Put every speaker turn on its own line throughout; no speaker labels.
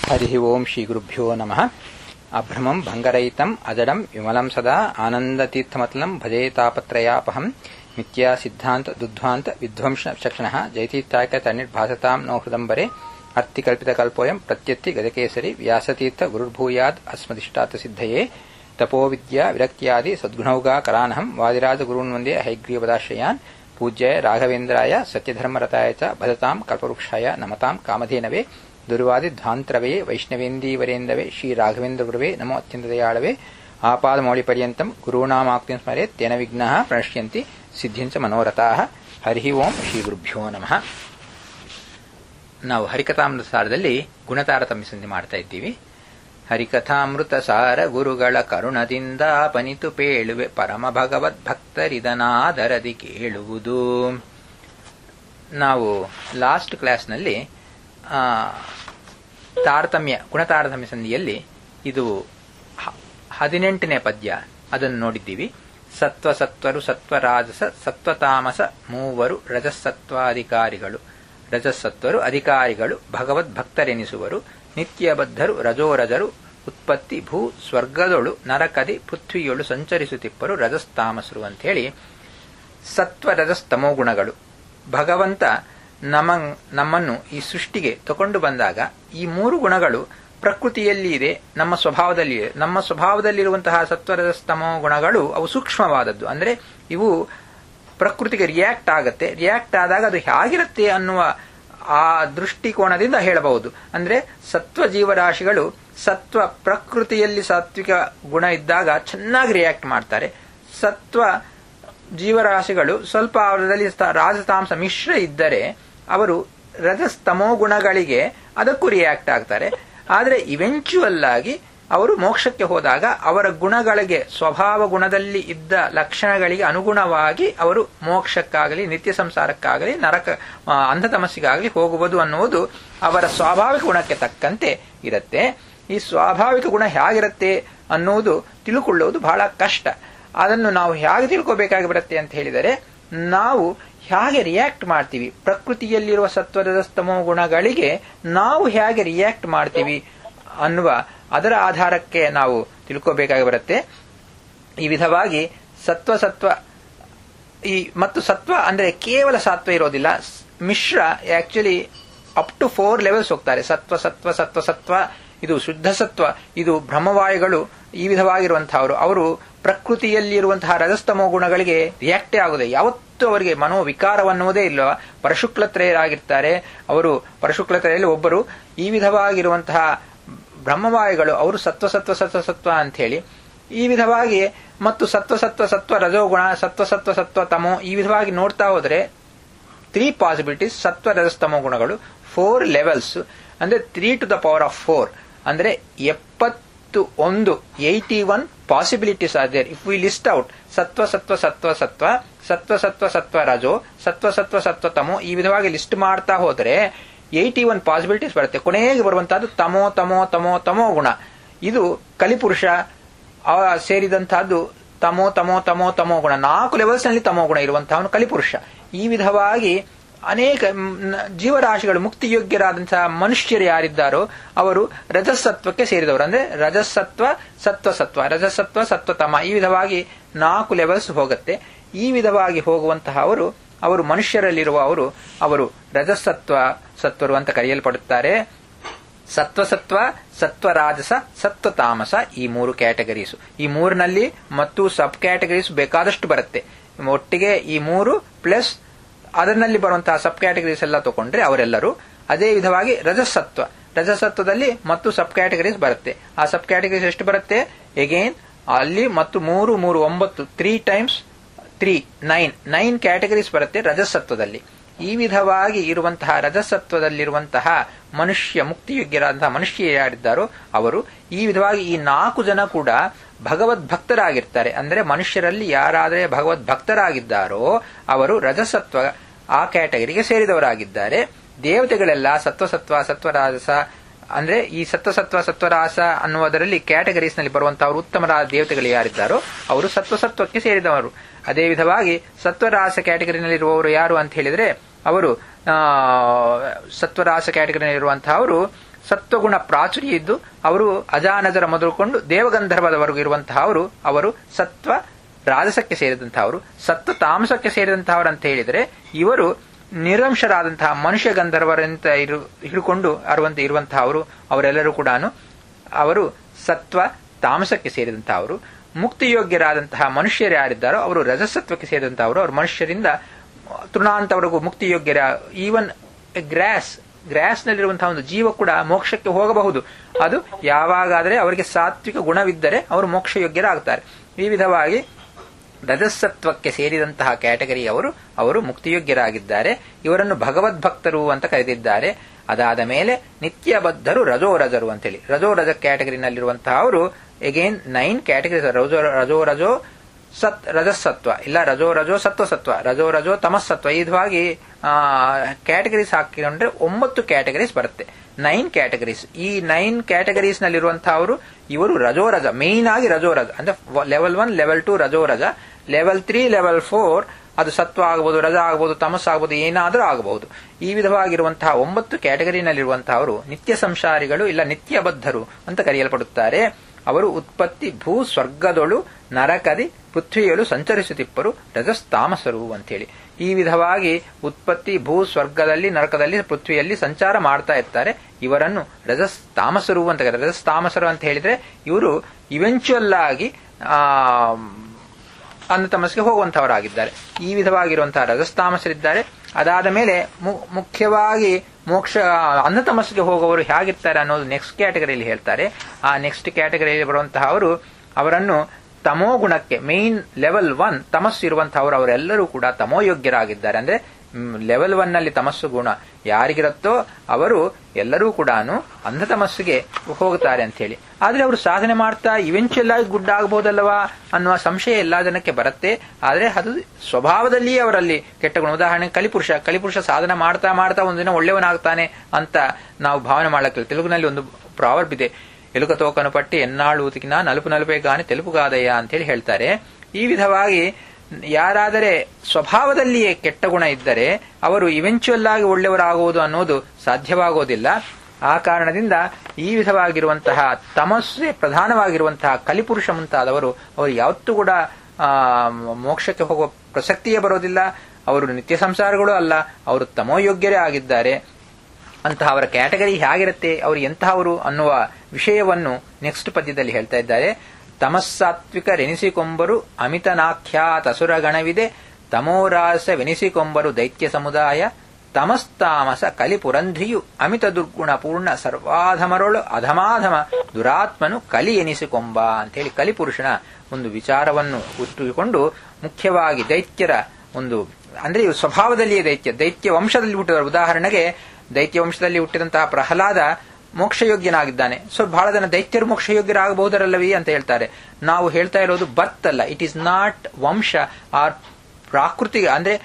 हरिः ओम् श्रीगुरुभ्यो नमः अभ्रमम् भङ्गरहितम् अजडम् विमलम् सदा आनन्दतीर्थमतलम् भजे तापत्रयापहम् मिथ्या सिद्धान्त दुध्वान्त विध्वंस चक्षणः जयतीर्थायक तन्निर्भासताम् नो हृदम्बरे अर्तिकल्पितकल्पोऽयम् प्रत्यत्ति गजकेसरि व्यासतीर्थ गुरुर्भूयाद् अस्मदिष्टात् सिद्धये तपोविद्या विरक्त्यादि सद्गुणौगाकरानहम् वादिराजगुरून् वन्दे हैग्रीवदाश्रयान् पूज्याय राघवेन्द्राय सत्यधर्मरताय च भजताम् कल्पवृक्षाय नमताम् कामधेनवे ದುರ್ವಾದಿಧ್ವಾಂತರವೇ ವೈಷ್ಣವೇಂದೀವರೇಂದವೇ ಶ್ರೀ ರಾಘವೇಂದ್ರ ಗುರುವೇ ನಮೋ ಅತ್ಯಂತ ದಯಾಳವೇ ಆಪಾದಮೌಳಿಪರ್ಯಂತಂ ಗುರುಣಾಮಾಕ್ತಿಂ ಸ್ಮರೆ ತೇನ ವಿಘ್ನಃ ಪ್ರಣಶ್ಯಂತಿ ಸಿದ್ಧಿಂಚ ಮನೋರಥಾಃ ಹರಿ ಓಂ ಶ್ರೀ ಗುರುಭ್ಯೋ ನಮಃ ನಾವು ಹರಿಕಥಾಮೃತ ಸಾರದಲ್ಲಿ ಗುಣತಾರತಮ್ಯ ಸಂಧಿ ಮಾಡ್ತಾ ಇದ್ದೀವಿ ಹರಿಕಥಾಮೃತ ಸಾರ ಗುರುಗಳ ಕರುಣದಿಂದ ಪನಿತು ಪೇಳುವೆ ಪರಮ ಭಗವದ್ಭಕ್ತರಿದನಾದರದಿ ಕೇಳುವುದು ನಾವು ಲಾಸ್ಟ್ ಕ್ಲಾಸ್ನಲ್ಲಿ ತಾರತಮ್ಯ ಗುಣತಾರತಮ್ಯ ಸಂಧಿಯಲ್ಲಿ ಇದು ಹದಿನೆಂಟನೇ ಪದ್ಯ ಅದನ್ನು ನೋಡಿದ್ದೀವಿ ಸತ್ವ ಸತ್ವರು ಸತ್ವರಾಜಸ ಸತ್ವತಾಮಸ ಮೂವರು ರಜಸತ್ವಾಧಿಕಾರಿಗಳು ರಜಸತ್ವರು ಅಧಿಕಾರಿಗಳು ಭಗವದ್ಭಕ್ತರೆನಿಸುವರು ನಿತ್ಯಬದ್ಧರು ರಜೋರಜರು ಉತ್ಪತ್ತಿ ಭೂ ಸ್ವರ್ಗದೊಳು ನರಕದಿ ಪೃಥ್ವಿಯೊಳು ಸಂಚರಿಸುತ್ತಿಪ್ಪರು ರಜಸ್ತಾಮಸರು ಅಂತ ಹೇಳಿ ಸತ್ವ ರಜಸ್ತಮೋ ಗುಣಗಳು ಭಗವಂತ ನಮ್ಮ ನಮ್ಮನ್ನು ಈ ಸೃಷ್ಟಿಗೆ ತಗೊಂಡು ಬಂದಾಗ ಈ ಮೂರು ಗುಣಗಳು ಪ್ರಕೃತಿಯಲ್ಲಿ ಇದೆ ನಮ್ಮ ಸ್ವಭಾವದಲ್ಲಿ ಇದೆ ನಮ್ಮ ಸ್ವಭಾವದಲ್ಲಿರುವಂತಹ ಸತ್ವರಸ್ತಮೋ ಗುಣಗಳು ಅವು ಸೂಕ್ಷ್ಮವಾದದ್ದು ಅಂದ್ರೆ ಇವು ಪ್ರಕೃತಿಗೆ ರಿಯಾಕ್ಟ್ ಆಗತ್ತೆ ರಿಯಾಕ್ಟ್ ಆದಾಗ ಅದು ಹೇಗಿರುತ್ತೆ ಅನ್ನುವ ಆ ದೃಷ್ಟಿಕೋನದಿಂದ ಹೇಳಬಹುದು ಅಂದ್ರೆ ಸತ್ವ ಜೀವರಾಶಿಗಳು ಸತ್ವ ಪ್ರಕೃತಿಯಲ್ಲಿ ಸಾತ್ವಿಕ ಗುಣ ಇದ್ದಾಗ ಚೆನ್ನಾಗಿ ರಿಯಾಕ್ಟ್ ಮಾಡ್ತಾರೆ ಸತ್ವ ಜೀವರಾಶಿಗಳು ಸ್ವಲ್ಪ ಅವರಲ್ಲಿ ರಾಜತಾಂಶ ಮಿಶ್ರ ಇದ್ದರೆ ಅವರು ರಜಸ್ತಮೋ ಗುಣಗಳಿಗೆ ಅದಕ್ಕೂ ರಿಯಾಕ್ಟ್ ಆಗ್ತಾರೆ ಆದರೆ ಇವೆಂಚುವಲ್ ಆಗಿ ಅವರು ಮೋಕ್ಷಕ್ಕೆ ಹೋದಾಗ ಅವರ ಗುಣಗಳಿಗೆ ಸ್ವಭಾವ ಗುಣದಲ್ಲಿ ಇದ್ದ ಲಕ್ಷಣಗಳಿಗೆ ಅನುಗುಣವಾಗಿ ಅವರು ಮೋಕ್ಷಕ್ಕಾಗಲಿ ನಿತ್ಯ ಸಂಸಾರಕ್ಕಾಗಲಿ ನರಕ ಅಂಧತಮಸ್ಸಿಗಾಗಲಿ ಹೋಗುವುದು ಅನ್ನುವುದು ಅವರ ಸ್ವಾಭಾವಿಕ ಗುಣಕ್ಕೆ ತಕ್ಕಂತೆ ಇರುತ್ತೆ ಈ ಸ್ವಾಭಾವಿಕ ಗುಣ ಹೇಗಿರುತ್ತೆ ಅನ್ನುವುದು ತಿಳ್ಕೊಳ್ಳುವುದು ಬಹಳ ಕಷ್ಟ ಅದನ್ನು ನಾವು ಹೇಗೆ ತಿಳ್ಕೋಬೇಕಾಗಿ ಬರುತ್ತೆ ಅಂತ ಹೇಳಿದರೆ ನಾವು ಹೇಗೆ ರಿಯಾಕ್ಟ್ ಮಾಡ್ತೀವಿ ಪ್ರಕೃತಿಯಲ್ಲಿರುವ ಸತ್ವದ ಸ್ತಮೋ ಗುಣಗಳಿಗೆ ನಾವು ಹೇಗೆ ರಿಯಾಕ್ಟ್ ಮಾಡ್ತೀವಿ ಅನ್ನುವ ಅದರ ಆಧಾರಕ್ಕೆ ನಾವು ತಿಳ್ಕೋಬೇಕಾಗಿ ಬರುತ್ತೆ ಈ ವಿಧವಾಗಿ ಸತ್ವ ಸತ್ವ ಈ ಮತ್ತು ಸತ್ವ ಅಂದ್ರೆ ಕೇವಲ ಸತ್ವ ಇರೋದಿಲ್ಲ ಮಿಶ್ರ actually up to four levels ಹೋಗ್ತಾರೆ ಸತ್ವ ಸತ್ವ ಸತ್ವ ಸತ್ವ ಇದು ಶುದ್ಧ ಸತ್ವ ಇದು ಬ್ರಹ್ಮವಾಯುಗಳು ಈ ವಿಧವಾಗಿರುವಂತಹವರು ಅವರು ಪ್ರಕೃತಿಯಲ್ಲಿರುವಂತಹ ರಜಸ್ತಮೋ ಗುಣಗಳಿಗೆ ರಿಯಾಕ್ಟೇ ಆಗುದೇ ಯಾವತ್ತೂ ಅವರಿಗೆ ಮನೋವಿಕಾರವನ್ನುವುದೇ ಇಲ್ಲ ಪರಶುಕ್ಲತ್ರಯರಾಗಿರ್ತಾರೆ ಅವರು ಪರಶುಕ್ಲತ್ರಯಲ್ಲಿ ಒಬ್ಬರು ಈ ವಿಧವಾಗಿರುವಂತಹ ಬ್ರಹ್ಮವಾಯುಗಳು ಅವರು ಸತ್ವ ಸತ್ವ ಸತ್ವ ಸತ್ವ ಅಂತ ಹೇಳಿ ಈ ವಿಧವಾಗಿ ಮತ್ತು ಸತ್ವ ಸತ್ವ ಸತ್ವ ರಜೋಗುಣ ಸತ್ವ ಸತ್ವ ಸತ್ವ ತಮೋ ಈ ವಿಧವಾಗಿ ನೋಡ್ತಾ ಹೋದ್ರೆ ತ್ರೀ ಪಾಸಿಬಿಲಿಟೀಸ್ ಸತ್ವ ರಜಸ್ತಮೋ ಗುಣಗಳು ಫೋರ್ ಲೆವೆಲ್ಸ್ ಅಂದ್ರೆ three to the power of four ಅಂದ್ರೆ ಎಪ್ಪತ್ತು ಒಂದು eighty one possibilities are there if we list out ಸತ್ವ ಸತ್ವ ಸತ್ವ ಸತ್ವ ಸತ್ವ ಸತ್ವ ಸತ್ವ ರಜೋ ಸತ್ವ ಸತ್ವ ಸತ್ವ ತಮೋ ಈ ವಿಧವಾಗಿ ಲಿಸ್ಟ್ ಮಾಡ್ತಾ ಹೋದ್ರೆ ಏಯ್ಟಿ ಒನ್ ಪಾಸಿಬಿಲಿಟೀಸ್ ಬರುತ್ತೆ ಕೊನೆಗೆ ಬರುವಂತಹದ್ದು ತಮೋ ತಮೋ ತಮೋ ತಮೋ ಗುಣ ಇದು ಕಲಿಪುರುಷ ಸೇರಿದಂತಹದ್ದು ತಮೋ ತಮೋ ತಮೋ ತಮೋ ಗುಣ ನಾಲ್ಕು ಲೆವೆಲ್ಸ್ ನಲ್ಲಿ ತಮೋ ಗುಣ ಇರುವಂತಹವನು ಕಲಿಪುರುಷ ಈ ವಿಧವಾಗಿ ಅನೇಕ ಜೀವರಾಶಿಗಳು ಮುಕ್ತಿಯೋಗ್ಯರಾದಂತಹ ಮನುಷ್ಯರು ಯಾರಿದ್ದಾರೋ ಅವರು ರಜಸತ್ವಕ್ಕೆ ಸೇರಿದವರು ಅಂದ್ರೆ ರಜಸತ್ವ ಸತ್ವಸತ್ವ ರಜಸತ್ವ ಸತ್ವತಮ ಈ ವಿಧವಾಗಿ ನಾಲ್ಕು ಲೆವೆಲ್ಸ್ ಹೋಗುತ್ತೆ ಈ ವಿಧವಾಗಿ ಹೋಗುವಂತಹ ಅವರು ಅವರು ಮನುಷ್ಯರಲ್ಲಿರುವ ಅವರು ಅವರು ರಜಸತ್ವ ಸತ್ವರು ಅಂತ ಕರೆಯಲ್ಪಡುತ್ತಾರೆ ಸತ್ವಸತ್ವ ಸತ್ವರಾಜಸ ಸತ್ವತಾಮಸ ಈ ಮೂರು ಕ್ಯಾಟಗರೀಸ್ ಈ ಮೂರಿನಲ್ಲಿ ಮತ್ತು ಸಬ್ ಕ್ಯಾಟಗರೀಸ್ ಬೇಕಾದಷ್ಟು ಬರುತ್ತೆ ಒಟ್ಟಿಗೆ ಈ ಮೂರು ಪ್ಲಸ್ ಅದರಲ್ಲಿ ಬರುವಂತಹ ಸಬ್ ಕ್ಯಾಟಗರೀಸ್ ಎಲ್ಲ ತಗೊಂಡ್ರೆ ಅವರೆಲ್ಲರೂ ಅದೇ ವಿಧವಾಗಿ ರಜಸತ್ವ ರಜಸತ್ವದಲ್ಲಿ ಮತ್ತು ಸಬ್ ಕ್ಯಾಟಗರೀಸ್ ಬರುತ್ತೆ ಆ ಸಬ್ ಕ್ಯಾಟಗರೀಸ್ ಎಷ್ಟು ಬರುತ್ತೆ ಎಗೇನ್ ಅಲ್ಲಿ ಮತ್ತು ಮೂರು ಮೂರು ಒಂಬತ್ತು three times three nine nine categories ಬರುತ್ತೆ ರಜಸತ್ವದಲ್ಲಿ ಈ ವಿಧವಾಗಿ ಇರುವಂತಹ ರಜಸತ್ವದಲ್ಲಿರುವಂತಹ ಮನುಷ್ಯ ಮುಕ್ತಿಯೋಗ್ಯರಾದಂತಹ ಮನುಷ್ಯ ಯಾರಿದ್ದಾರೋ ಅವರು ಈ ವಿಧವಾಗಿ ಈ ನಾಲ್ಕು ಜನ ಕೂಡ ಭಗವದ್ಭಕ್ತರಾಗಿರ್ತಾರೆ ಅಂದರೆ ಮನುಷ್ಯರಲ್ಲಿ ಯಾರಾದರೆ ಭಗವದ್ಭಕ್ತರಾಗಿದ್ದಾರೋ ಅವರು ರಜಸತ್ವ ಆ ಕ್ಯಾಟಗರಿಗೆ ಸೇರಿದವರಾಗಿದ್ದಾರೆ ದೇವತೆಗಳೆಲ್ಲ ಸತ್ವಸತ್ವ ಸತ್ವರಾಜಸ ಅಂದ್ರೆ ಈ ಸತ್ವಸತ್ವ ಸತ್ವರಾಸ ಅನ್ನುವುದರಲ್ಲಿ ಕ್ಯಾಟಗರೀಸ್ ನಲ್ಲಿ ಬರುವಂತಹ ಉತ್ತಮರಾದ ದೇವತೆಗಳು ಯಾರಿದ್ದಾರೋ ಅವರು ಸತ್ವಸತ್ವಕ್ಕೆ ಸೇರಿದವರು ಅದೇ ವಿಧವಾಗಿ ಸತ್ವರಾಸ ಕ್ಯಾಟಗರಿನಲ್ಲಿರುವವರು ಯಾರು ಅಂತ ಹೇಳಿದ್ರೆ ಅವರು ಸತ್ವರಾಸ ಕ್ಯಾಟಗರಿನಲ್ಲಿರುವಂತಹ ಅವರು ಸತ್ವಗುಣ ಪ್ರಾಚುರ್ಯ ಇದ್ದು ಅವರು ಅಜಾನಜರ ಮೊದಲುಕೊಂಡು ದೇವಗಂಧರ್ವದವರೆಗೂ ಇರುವಂತಹ ಅವರು ಅವರು ಸತ್ವ ರಾಜಸಕ್ಕೆ ಸೇರಿದಂತಹವರು ಸತ್ವ ತಾಮಸಕ್ಕೆ ಸೇರಿದಂತಹವರು ಅಂತ ಹೇಳಿದರೆ ಇವರು ನಿರಂಶರಾದಂತಹ ಮನುಷ್ಯ ಗಂಧರ್ವರಂತ ಇರು ಹಿಡ್ಕೊಂಡು ಅರುವಂತೆ ಇರುವಂತಹ ಅವರು ಅವರೆಲ್ಲರೂ ಕೂಡ ಅವರು ಸತ್ವ ತಾಮಸಕ್ಕೆ ಸೇರಿದಂತಹವರು ಮುಕ್ತಿಯೋಗ್ಯರಾದಂತಹ ಮನುಷ್ಯರು ಯಾರಿದ್ದಾರೋ ಅವರು ರಜಸತ್ವಕ್ಕೆ ಸೇರಿದಂತಹವರು ಅವರು ಮನುಷ್ಯರಿಂದ ತೃಣಾಂತವರೆಗೂ ಮುಕ್ತಿಯೋಗ್ಯರ ಈವನ್ ಗ್ರಾಸ್ ಗ್ರಾಸ್ನಲ್ಲಿರುವಂತಹ ಒಂದು ಜೀವ ಕೂಡ ಮೋಕ್ಷಕ್ಕೆ ಹೋಗಬಹುದು ಅದು ಯಾವಾಗಾದರೆ ಅವರಿಗೆ ಸಾತ್ವಿಕ ಗುಣವಿದ್ದರೆ ಅವರು ಮೋಕ್ಷಯೋಗ್ಯರಾಗ್ತಾರೆ ಈ ವಿಧವಾಗಿ ರಜಸತ್ವಕ್ಕೆ ಸೇರಿದಂತಹ ಕ್ಯಾಟಗರಿ ಅವರು ಅವರು ಮುಕ್ತಿಯೋಗ್ಯರಾಗಿದ್ದಾರೆ ಇವರನ್ನು ಭಗವದ್ಭಕ್ತರು ಅಂತ ಕರೆದಿದ್ದಾರೆ ಅದಾದ ಮೇಲೆ ನಿತ್ಯಬದ್ಧರು ರಜೋರಜರು ಅಂತೇಳಿ ರಜೋರಜ ಕ್ಯಾಟಗರಿನಲ್ಲಿರುವಂತಹ ಅವರು ಎಗೇನ್ ನೈನ್ ಕ್ಯಾಟಗರಿ ರಜೋ ರಜೋ ರಜೋ ಸತ್ ರಜಸತ್ವ ಇಲ್ಲ ರಜೋ ರಜೋ ಸತ್ವ ಸತ್ವ ರಜೋ ರಜೋ ತಮಸ್ಸತ್ವ ಈ ವಿಧವಾಗಿ ಕ್ಯಾಟಗರೀಸ್ ಹಾಕಿಕೊಂಡ್ರೆ ಒಂಬತ್ತು ಕ್ಯಾಟಗರೀಸ್ ಬರುತ್ತೆ ನೈನ್ ಕ್ಯಾಟಗರೀಸ್ ಈ ನೈನ್ ಕ್ಯಾಟಗರೀಸ್ ನಲ್ಲಿರುವಂತಹ ಅವರು ಇವರು ರಜೋರಜ ಮೇನ್ ಆಗಿ ರಜೋರಜ ಅಂದ್ರೆ ಲೆವೆಲ್ ಒನ್ ಲೆವೆಲ್ ಟು ರಜೋರಜ ಲೆವೆಲ್ ತ್ರೀ ಲೆವೆಲ್ ಫೋರ್ ಅದು ಸತ್ವ ಆಗಬಹುದು ರಜ ಆಗಬಹುದು ತಮಸ್ ಆಗಬಹುದು ಏನಾದರೂ ಆಗಬಹುದು ಈ ವಿಧವಾಗಿರುವಂತಹ ಒಂಬತ್ತು ಕ್ಯಾಟಗರಿನಲ್ಲಿರುವಂತಹ ಅವರು ನಿತ್ಯ ಸಂಸಾರಿಗಳು ಇಲ್ಲ ನಿತ್ಯಬದ್ಧರು ಅಂತ ಕರೆಯಲ್ಪಡುತ್ತಾರೆ ಅವರು ಉತ್ಪತ್ತಿ ಭೂ ಸ್ವರ್ಗದೊಳು ನರಕದಿ ಪೃಥ್ವಿಯಲು ಸಂಚರಿಸುತ್ತಿಪ್ಪರು ರಜಸ್ತಾಮಸರು ಅಂತೇಳಿ ಈ ವಿಧವಾಗಿ ಉತ್ಪತ್ತಿ ಭೂ ಸ್ವರ್ಗದಲ್ಲಿ ನರಕದಲ್ಲಿ ಪೃಥ್ವಿಯಲ್ಲಿ ಸಂಚಾರ ಮಾಡ್ತಾ ಇರ್ತಾರೆ ಇವರನ್ನು ರಜಸ್ ತಾಮಸರು ಅಂತ ಕರೀತಾರೆ ರಜಸ್ ತಾಮಸರು ಅಂತ ಹೇಳಿದ್ರೆ ಇವರು ಇವೆಂಚುಯಲ್ ಆಗಿ ಆ ಅನ್ನತಮಸ್ಗೆ ಹೋಗುವಂತಹವರಾಗಿದ್ದಾರೆ ಈ ವಿಧವಾಗಿರುವಂತಹ ರಜಸ್ತಾಮಸರಿದ್ದಾರೆ ಅದಾದ ಮೇಲೆ ಮುಖ್ಯವಾಗಿ ಮೋಕ್ಷ ಅನ್ನತಮಸ್ಗೆ ಹೋಗುವವರು ಹೇಗಿರ್ತಾರೆ ಅನ್ನೋದು ನೆಕ್ಸ್ಟ್ ಕ್ಯಾಟಗರಿಯಲ್ಲಿ ಹೇಳ್ತಾರೆ ಆ ನೆಕ್ಸ್ಟ್ ಕ್ಯಾಟಗರಿಯಲ್ಲಿ ಬರುವಂತಹ ಅವರು ಅವರನ್ನು ತಮೋ ಗುಣಕ್ಕೆ ಮೇನ್ ಲೆವೆಲ್ ಒನ್ ತಮಸ್ಸು ಇರುವಂತಹವರು ಅವರೆಲ್ಲರೂ ಕೂಡ ತಮೋಯೋಗ್ಯರಾಗಿದ್ದಾರೆ ಅಂದ್ರೆ ಲೆವೆಲ್ ಒನ್ ನಲ್ಲಿ ತಮಸ್ಸು ಗುಣ ಯಾರಿಗಿರುತ್ತೋ ಅವರು ಎಲ್ಲರೂ ಕೂಡ ಅಂಧ ತಮಸ್ಸಿಗೆ ಹೋಗುತ್ತಾರೆ ಅಂತ ಹೇಳಿ ಆದ್ರೆ ಅವರು ಸಾಧನೆ ಮಾಡ್ತಾ ಇವೆಂಚುಯಲ್ ಆಗಿ ಗುಡ್ ಆಗಬಹುದಲ್ಲವಾ ಅನ್ನುವ ಸಂಶಯ ಎಲ್ಲಾ ಜನಕ್ಕೆ ಬರುತ್ತೆ ಆದ್ರೆ ಅದು ಸ್ವಭಾವದಲ್ಲಿಯೇ ಅವರಲ್ಲಿ ಕೆಟ್ಟ ಗುಣ ಉದಾಹರಣೆ ಕಲಿಪುರುಷ ಕಲಿಪುರುಷ ಸಾಧನೆ ಮಾಡ್ತಾ ಮಾಡ್ತಾ ಒಂದಿನ ಒಳ್ಳೆಯವನಾಗ್ತಾನೆ ಅಂತ ನಾವು ಭಾವನೆ ಮಾಡಕ್ಕೆ ತೆಲುಗಿನಲ್ಲಿ ಒಂದು ಪ್ರಾವರ್ಬ್ ಇದೆ ಎಲುಕ ತೋಕನು ಪಟ್ಟಿ ಎನ್ನಾಳು ಊತಿಕಿನ ನಲುಪು ನಲುಪೆ ಗಾನಿ ತೆಲುಪುಗಾದಯ್ಯ ಅಂತೇಳಿ ಹೇಳ್ತಾರೆ ಈ ವಿಧವಾಗಿ ಯಾರಾದರೆ ಸ್ವಭಾವದಲ್ಲಿಯೇ ಕೆಟ್ಟ ಗುಣ ಇದ್ದರೆ ಅವರು ಇವೆಂಚುಯಲ್ ಆಗಿ ಒಳ್ಳೆಯವರಾಗುವುದು ಅನ್ನೋದು ಸಾಧ್ಯವಾಗೋದಿಲ್ಲ ಆ ಕಾರಣದಿಂದ ಈ ವಿಧವಾಗಿರುವಂತಹ ತಮಸ್ಸೆ ಪ್ರಧಾನವಾಗಿರುವಂತಹ ಕಲಿಪುರುಷ ಮುಂತಾದವರು ಅವರು ಯಾವತ್ತೂ ಕೂಡ ಮೋಕ್ಷಕ್ಕೆ ಹೋಗುವ ಪ್ರಸಕ್ತಿಯೇ ಬರೋದಿಲ್ಲ ಅವರು ನಿತ್ಯ ಸಂಸಾರಗಳು ಅಲ್ಲ ಅವರು ತಮೋಯೋಗ್ಯರೇ ಆಗಿದ್ದಾರೆ ಅಂತಹ ಅವರ ಕ್ಯಾಟಗರಿ ಹೇಗಿರುತ್ತೆ ಅವರು ಎಂತಹವರು ಅನ್ನುವ ವಿಷಯವನ್ನು ನೆಕ್ಸ್ಟ್ ಪದ್ಯದಲ್ಲಿ ಹೇಳ್ತಾ ಇದ್ದಾರೆ ತಮಸ್ಸಾತ್ವಿಕರೆನಿಸಿಕೊಂಬರು ಅಮಿತನಾಖ್ಯಾತ ಅಸುರಗಣವಿದೆ ತಮೋರಾಸವೆನಿಸಿಕೊಂಬರು ದೈತ್ಯ ಸಮುದಾಯ ತಮಸ್ತಾಮಸ ಕಲಿಪುರಂಧ್ರಿಯು ಅಮಿತ ದುರ್ಗುಣ ಪೂರ್ಣ ಸರ್ವಾಧಮರೊಳು ಅಧಮಾಧಮ ದುರಾತ್ಮನು ಕಲಿ ಎನಿಸಿಕೊಂಬ ಅಂತೇಳಿ ಕಲಿಪುರುಷನ ಒಂದು ವಿಚಾರವನ್ನು ಉಟ್ಟುಕೊಂಡು ಮುಖ್ಯವಾಗಿ ದೈತ್ಯರ ಒಂದು ಅಂದ್ರೆ ಇವು ಸ್ವಭಾವದಲ್ಲಿಯೇ ದೈತ್ಯ ದೈತ್ಯ ವಂಶದಲ್ಲಿ ಹುಟ್ಟಿದ ಉದಾಹರಣೆಗೆ ದೈತ್ಯ ವಂಶದಲ್ಲಿ ಹುಟ್ಟಿದಂತಹ ಪ್ರಹ್ಲಾದ ಮೋಕ್ಷಯೋಗ್ಯನಾಗಿದ್ದಾನೆ ಸೊ ಬಹಳ ಜನ ದೈತ್ಯರು ಮೋಕ್ಷಯೋಗ್ಯರಾಗಬಹುದರಲ್ಲವೇ ಅಂತ ಹೇಳ್ತಾರೆ ನಾವು ಹೇಳ್ತಾ ಇರೋದು ಬರ್ತ್ ಅಲ್ಲ ಇಟ್ ಈಸ್ ನಾಟ್ ವಂಶ ಆರ್ ಪ್ರಾಕೃತಿಕ ಅಂದ್ರೆ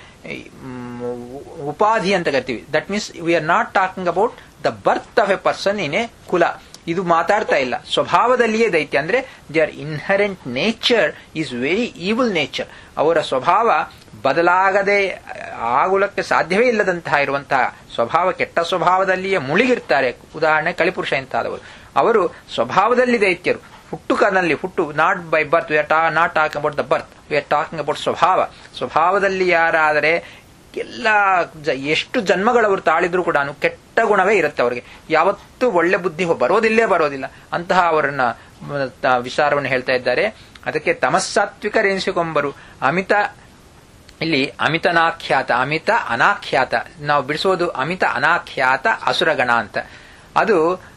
ಉಪಾಧಿ ಅಂತ ಕರಿತೀವಿ that means we are not talking about the birth of a person in a ಕುಲ ಇದು ಮಾತಾಡ್ತಾ ಇಲ್ಲ ಸ್ವಭಾವದಲ್ಲಿಯೇ ದೈತ್ಯ ಅಂದ್ರೆ there inherent nature is very evil nature ಅವರ ಸ್ವಭಾವ ಬದಲಾಗದೆ ಆಗುಲಕ್ಕೆ ಸಾಧ್ಯವೇ ಇಲ್ಲದಂತಹ ಇರುವಂತಹ ಸ್ವಭಾವ ಕೆಟ್ಟ ಸ್ವಭಾವದಲ್ಲಿಯೇ ಮುಳುಗಿರ್ತಾರೆ ಉದಾಹರಣೆ ಕಳಿಪುರುಷ ಇಂತಾದವರು ಅವರು ಸ್ವಭಾವದಲ್ಲಿ ದೈತ್ಯರು ಹುಟ್ಟುಕನಲ್ಲಿ ಹುಟ್ಟು not by birth we are not talking about the birth we are talking about ಸ್ವಭಾವ ಸ್ವಭಾವದಲ್ಲಿ ಯಾರಾದರೆ ಎಲ್ಲ ಎಷ್ಟು ಜನ್ಮಗಳವರು ತಾಳಿದ್ರು ಕೂಡ ಕೆಟ್ಟ ಗುಣವೇ ಇರುತ್ತೆ ಅವರಿಗೆ ಯಾವತ್ತೂ ಒಳ್ಳೆ ಬುದ್ಧಿ ಬರೋದಿಲ್ಲೇ ಬರೋದಿಲ್ಲ ಅಂತಹ ಅವರನ್ನ ವಿಚಾರವನ್ನು ಹೇಳ್ತಾ ಇದ್ದಾರೆ ಅದಕ್ಕೆ ತಮಸ್ಸಾತ್ವಿಕರೆನಿಸಿಕೊಂಬರು ಅಮಿತ ಇಲ್ಲಿ ಅಮಿತನಾಖ್ಯಾತ ಅಮಿತ ಅನಾಖ್ಯಾತ ನಾವು ಬಿಡಿಸೋದು ಅಮಿತ ಅನಾಖ್ಯಾತ ಅಸುರಗಣ ಅಂತ ಅದು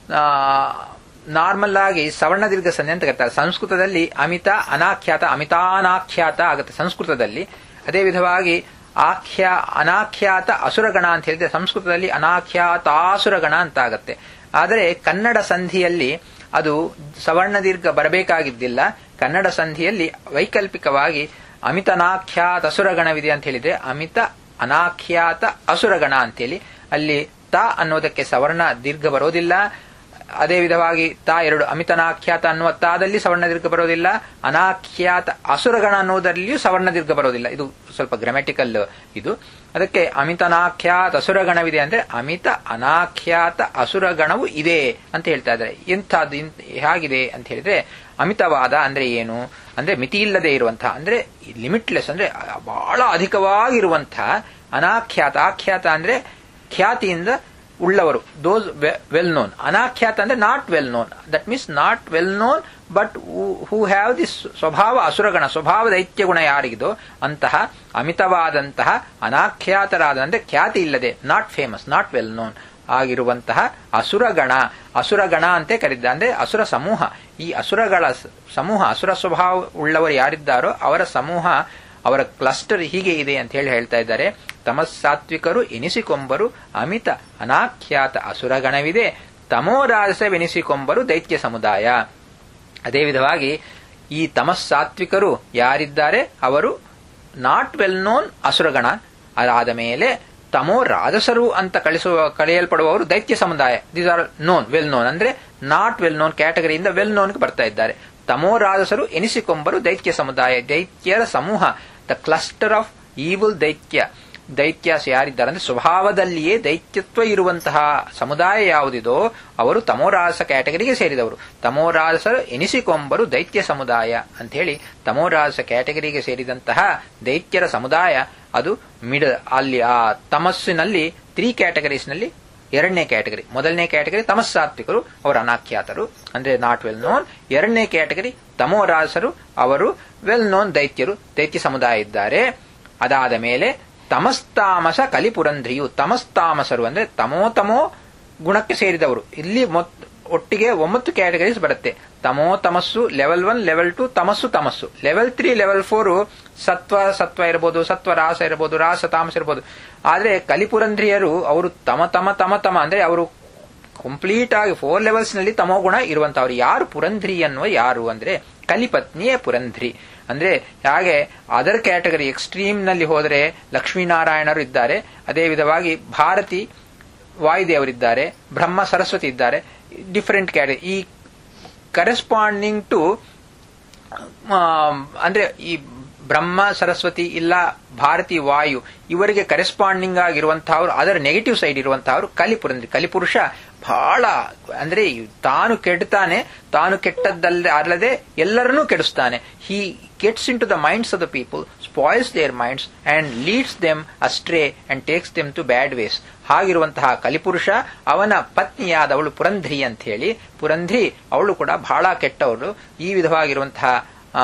ನಾರ್ಮಲ್ ಆಗಿ ಸವರ್ಣ ದೀರ್ಘ ಸಂಧಿ ಅಂತ ಕರೀತಾರೆ ಸಂಸ್ಕೃತದಲ್ಲಿ ಅಮಿತ ಅನಾಖ್ಯಾತ ಅಮಿತಾನಾಖ್ಯಾತ ಆಗುತ್ತೆ ಸಂಸ್ಕೃತದಲ್ಲಿ ಅದೇ ವಿಧವಾಗಿ ಆಖ್ಯ ಅನಾಖ್ಯಾತ ಅಸುರಗಣ ಅಂತ ಹೇಳಿದ್ರೆ ಸಂಸ್ಕೃತದಲ್ಲಿ ಅನಾಖ್ಯಾತಾಸುರಗಣ ಅಂತ ಆಗತ್ತೆ ಆದರೆ ಕನ್ನಡ ಸಂಧಿಯಲ್ಲಿ ಅದು ಸವರ್ಣ ದೀರ್ಘ ಬರಬೇಕಾಗಿದ್ದಿಲ್ಲ ಕನ್ನಡ ಸಂಧಿಯಲ್ಲಿ ವೈಕಲ್ಪಿಕವಾಗಿ ಅಮಿತನಾಖ್ಯಾತ ಅಸುರಗಣವಿದೆ ಅಂತ ಹೇಳಿದ್ರೆ ಅಮಿತ ಅನಾಖ್ಯಾತ ಅಸುರಗಣ ಅಂತೇಳಿ ಅಲ್ಲಿ ತ ಅನ್ನೋದಕ್ಕೆ ಸವರ್ಣ ದೀರ್ಘ ಬರೋದಿಲ್ಲ ಅದೇ ವಿಧವಾಗಿ ತಾ ಎರಡು ಅಮಿತನಾಖ್ಯಾತ ಅನ್ನುವ ತಾದಲ್ಲಿ ಸವರ್ಣ ದೀರ್ಘ ಬರೋದಿಲ್ಲ ಅನಾಖ್ಯಾತ ಅಸುರಗಣ ಅನ್ನುವುದರಲ್ಲಿಯೂ ಸವರ್ಣ ದೀರ್ಘ ಬರೋದಿಲ್ಲ ಇದು ಸ್ವಲ್ಪ ಗ್ರಾಮ್ಯಾಟಿಕಲ್ ಇದು ಅದಕ್ಕೆ ಅಮಿತನಾಖ್ಯಾತ ಅಸುರಗಣವಿದೆ ಅಂದ್ರೆ ಅಮಿತ ಅನಾಖ್ಯಾತ ಅಸುರಗಣವು ಇದೆ ಅಂತ ಹೇಳ್ತಾ ಇದ್ದಾರೆ ಎಂಥದ್ದು ಹೇಗಿದೆ ಅಂತ ಹೇಳಿದ್ರೆ ಅಮಿತವಾದ ಅಂದ್ರೆ ಏನು ಅಂದ್ರೆ ಮಿತಿ ಇಲ್ಲದೆ ಇರುವಂತಹ ಅಂದ್ರೆ ಲಿಮಿಟ್ಲೆಸ್ ಅಂದ್ರೆ ಬಹಳ ಅಧಿಕವಾಗಿರುವಂತಹ ಅನಾಖ್ಯಾತ ಆಖ್ಯಾತ ಅಂದ್ರೆ ಖ್ಯಾತಿಯಿಂದ ಉಳ್ಳವರು ದೋಸ್ ವೆಲ್ ನೋನ್ ಅನಾಖ್ಯಾತ ಅಂದ್ರೆ not well known that means not well known but who have this ಸ್ವಭಾವ ಅಸುರಗಣ ಸ್ವಭಾವ ದೈತ್ಯ ಗುಣ ಯಾರಿಗಿದೋ ಅಂತಹ ಅಮಿತವಾದಂತಹ ಅನಾಖ್ಯಾತರಾದ ಅಂದ್ರೆ ಖ್ಯಾತಿ ಇಲ್ಲದೆ not famous not well known ಆಗಿರುವಂತಹ ಅಸುರಗಣ ಅಸುರಗಣ ಅಂತೆ ಕರೆದಿದ್ದ ಅಂದ್ರೆ ಅಸುರ ಸಮೂಹ ಈ ಅಸುರಗಳ ಸಮೂಹ ಅಸುರ ಸ್ವಭಾವ ಉಳ್ಳವರು ಯಾರಿದ್ದಾರೋ ಅವರ ಸಮೂಹ ಅವರ ಕ್ಲಸ್ಟರ್ ಹೀಗೆ ಇದೆ ಅಂತ ಹೇಳಿ ಹೇಳ್ತಾ ಇದ್ದಾರೆ ತಮಸ್ಸಾತ್ವಿಕರು ಎನಿಸಿಕೊಂಬರು ಅಮಿತ ಅನಾಖ್ಯಾತ ಅಸುರಗಣವಿದೆ ತಮೋರಾಜಸವೆನಿಸಿಕೊಂಬರು ದೈತ್ಯ ಸಮುದಾಯ ಅದೇ ವಿಧವಾಗಿ ಈ ತಮಸ್ಸಾತ್ವಿಕರು ಯಾರಿದ್ದಾರೆ ಅವರು ನಾಟ್ ವೆಲ್ ನೋನ್ ಅಸುರಗಣ ಅದಾದ ಮೇಲೆ ತಮೋ ರಾಜಸರು ಅಂತ ಕಳಿಸುವ ಕಳೆಯಲ್ಪಡುವವರು ದೈತ್ಯ ಸಮುದಾಯ these are known well known ಅಂದ್ರೆ ನಾಟ್ ವೆಲ್ ನೋನ್ ಕ್ಯಾಟಗರಿಯಿಂದ ವೆಲ್ ನೋನ್ಗೆ ಬರ್ತಾ ಇದ್ದಾರೆ ತಮೋ ರಾಜಸರು ಎನಿಸಿಕೊಂಬರು ದೈತ್ಯ ಸಮುದಾಯ ದೈತ್ಯರ ಸಮೂಹ ದ ಕ್ಲಸ್ಟರ್ ಆಫ್ ಈವಿಲ್ ದೈತ್ಯ ದೈತ್ಯಾಸ ಯಾರಿದ್ದಾರೆ ಅಂದ್ರೆ ಸ್ವಭಾವದಲ್ಲಿಯೇ ದೈತ್ಯತ್ವ ಇರುವಂತಹ ಸಮುದಾಯ ಯಾವುದಿದೋ ಅವರು ತಮೋರಾಸ ಕ್ಯಾಟಗರಿಗೆ ಸೇರಿದವರು ತಮೋರಾಸರು ಎನಿಸಿಕೊಂಬರು ದೈತ್ಯ ಸಮುದಾಯ ಅಂತ ಹೇಳಿ ತಮೋರಾಸ ಕ್ಯಾಟಗರಿಗೆ ಸೇರಿದಂತಹ ದೈತ್ಯರ ಸಮುದಾಯ ಅದು ಮಿಡ ಅಲ್ಲಿ ಆ ತಮಸ್ಸಿನಲ್ಲಿ ತ್ರೀ ಕ್ಯಾಟಗರೀಸ್ನಲ್ಲಿ ಎರಡನೇ ಕ್ಯಾಟಗರಿ ಮೊದಲನೇ ಕ್ಯಾಟಗರಿ ತಮಸ್ಸಾತ್ವಿಕರು ಅವರು ಅನಾಖ್ಯಾತರು ಅಂದ್ರೆ ನಾಟ್ ವೆಲ್ ನೋನ್ ಎರಡನೇ ಕ್ಯಾಟಗರಿ ತಮೋರಾಸರು ಅವರು ವೆಲ್ ನೋನ್ ದೈತ್ಯರು ದೈತ್ಯ ಸಮುದಾಯ ಇದ್ದಾರೆ ಅದಾದ ಮೇಲೆ ತಮಸ್ತಾಮಸ ಕಲಿಪುರಂಧ್ರಿಯು ತಮಸ್ತಾಮಸರು ಅಂದ್ರೆ ತಮೋ ತಮೋ ಗುಣಕ್ಕೆ ಸೇರಿದವರು ಇಲ್ಲಿ ಒಟ್ಟಿಗೆ ಒಂಬತ್ತು ಕ್ಯಾಟಗರೀಸ್ ಬರುತ್ತೆ ತಮೋ ತಮಸ್ಸು ಲೆವೆಲ್ ಒನ್ ಲೆವೆಲ್ ಟು ತಮಸ್ಸು ತಮಸ್ಸು ಲೆವೆಲ್ ತ್ರೀ ಲೆವೆಲ್ ಫೋರ್ ಸತ್ವ ಸತ್ವ ಇರಬಹುದು ಸತ್ವ ರಾಸ ಇರಬಹುದು ರಾಸ ತಾಮಸ ಇರಬಹುದು ಆದ್ರೆ ಕಲಿಪುರಂಧ್ರಿಯರು ಅವರು ತಮ ತಮ ತಮ ತಮ ಅಂದ್ರೆ ಅವರು ಕಂಪ್ಲೀಟ್ ಆಗಿ ಫೋರ್ ಲೆವೆಲ್ಸ್ ನಲ್ಲಿ ತಮೋ ಗುಣ ಇರುವಂತವ್ರು ಯಾರು ಪುರಂಧ್ರಿ ಅನ್ನುವ ಯಾರು ಅಂದ್ರೆ ಕಲಿಪತ್ನಿಯೇ ಪುರಂಧ್ರಿ ಅಂದ್ರೆ ಹಾಗೆ ಅದರ್ ಕ್ಯಾಟಗರಿ ಎಕ್ಸ್ಟ್ರೀಮ್ ನಲ್ಲಿ ಹೋದರೆ ಲಕ್ಷ್ಮೀನಾರಾಯಣರು ಇದ್ದಾರೆ ಅದೇ ವಿಧವಾಗಿ ಭಾರತಿ ವಾಯುದೇವರಿದ್ದಾರೆ ಬ್ರಹ್ಮ ಸರಸ್ವತಿ ಇದ್ದಾರೆ ಡಿಫರೆಂಟ್ ಕ್ಯಾಟಗರಿ ಈ ಕರೆಸ್ಪಾಂಡಿಂಗ್ ಟು ಅಂದ್ರೆ ಈ ಬ್ರಹ್ಮ ಸರಸ್ವತಿ ಇಲ್ಲ ಭಾರತಿ ವಾಯು ಇವರಿಗೆ ಕರೆಸ್ಪಾಂಡಿಂಗ್ ಆಗಿರುವಂತಹವರು ಅದರ ನೆಗೆಟಿವ್ ಸೈಡ್ ಇರುವಂತಹವರು ಕಲಿಪುರಂದ್ರಿ ಕಲಿಪುರುಷ ಬಹಳ ಅಂದ್ರೆ ತಾನು ಕೆಡ್ತಾನೆ ತಾನು ಕೆಟ್ಟದ್ದಲ್ಲ ಅಲ್ಲದೆ ಎಲ್ಲರನ್ನೂ ಕೆಡಿಸ್ತಾನೆ he gets into the minds of the people spoils their minds and leads them astray and takes them to bad ways ಹಾಗಿರುವಂತಹ ಕಲಿಪುರುಷ ಅವನ ಪತ್ನಿಯಾದವಳು ಪುರಂಧ್ರಿ ಅಂತ ಹೇಳಿ ಪುರಂಧ್ರಿ ಅವಳು ಕೂಡ ಬಹಳ ಕೆಟ್ಟವಳು ಈ ವಿಧವಾಗಿರುವಂತಹ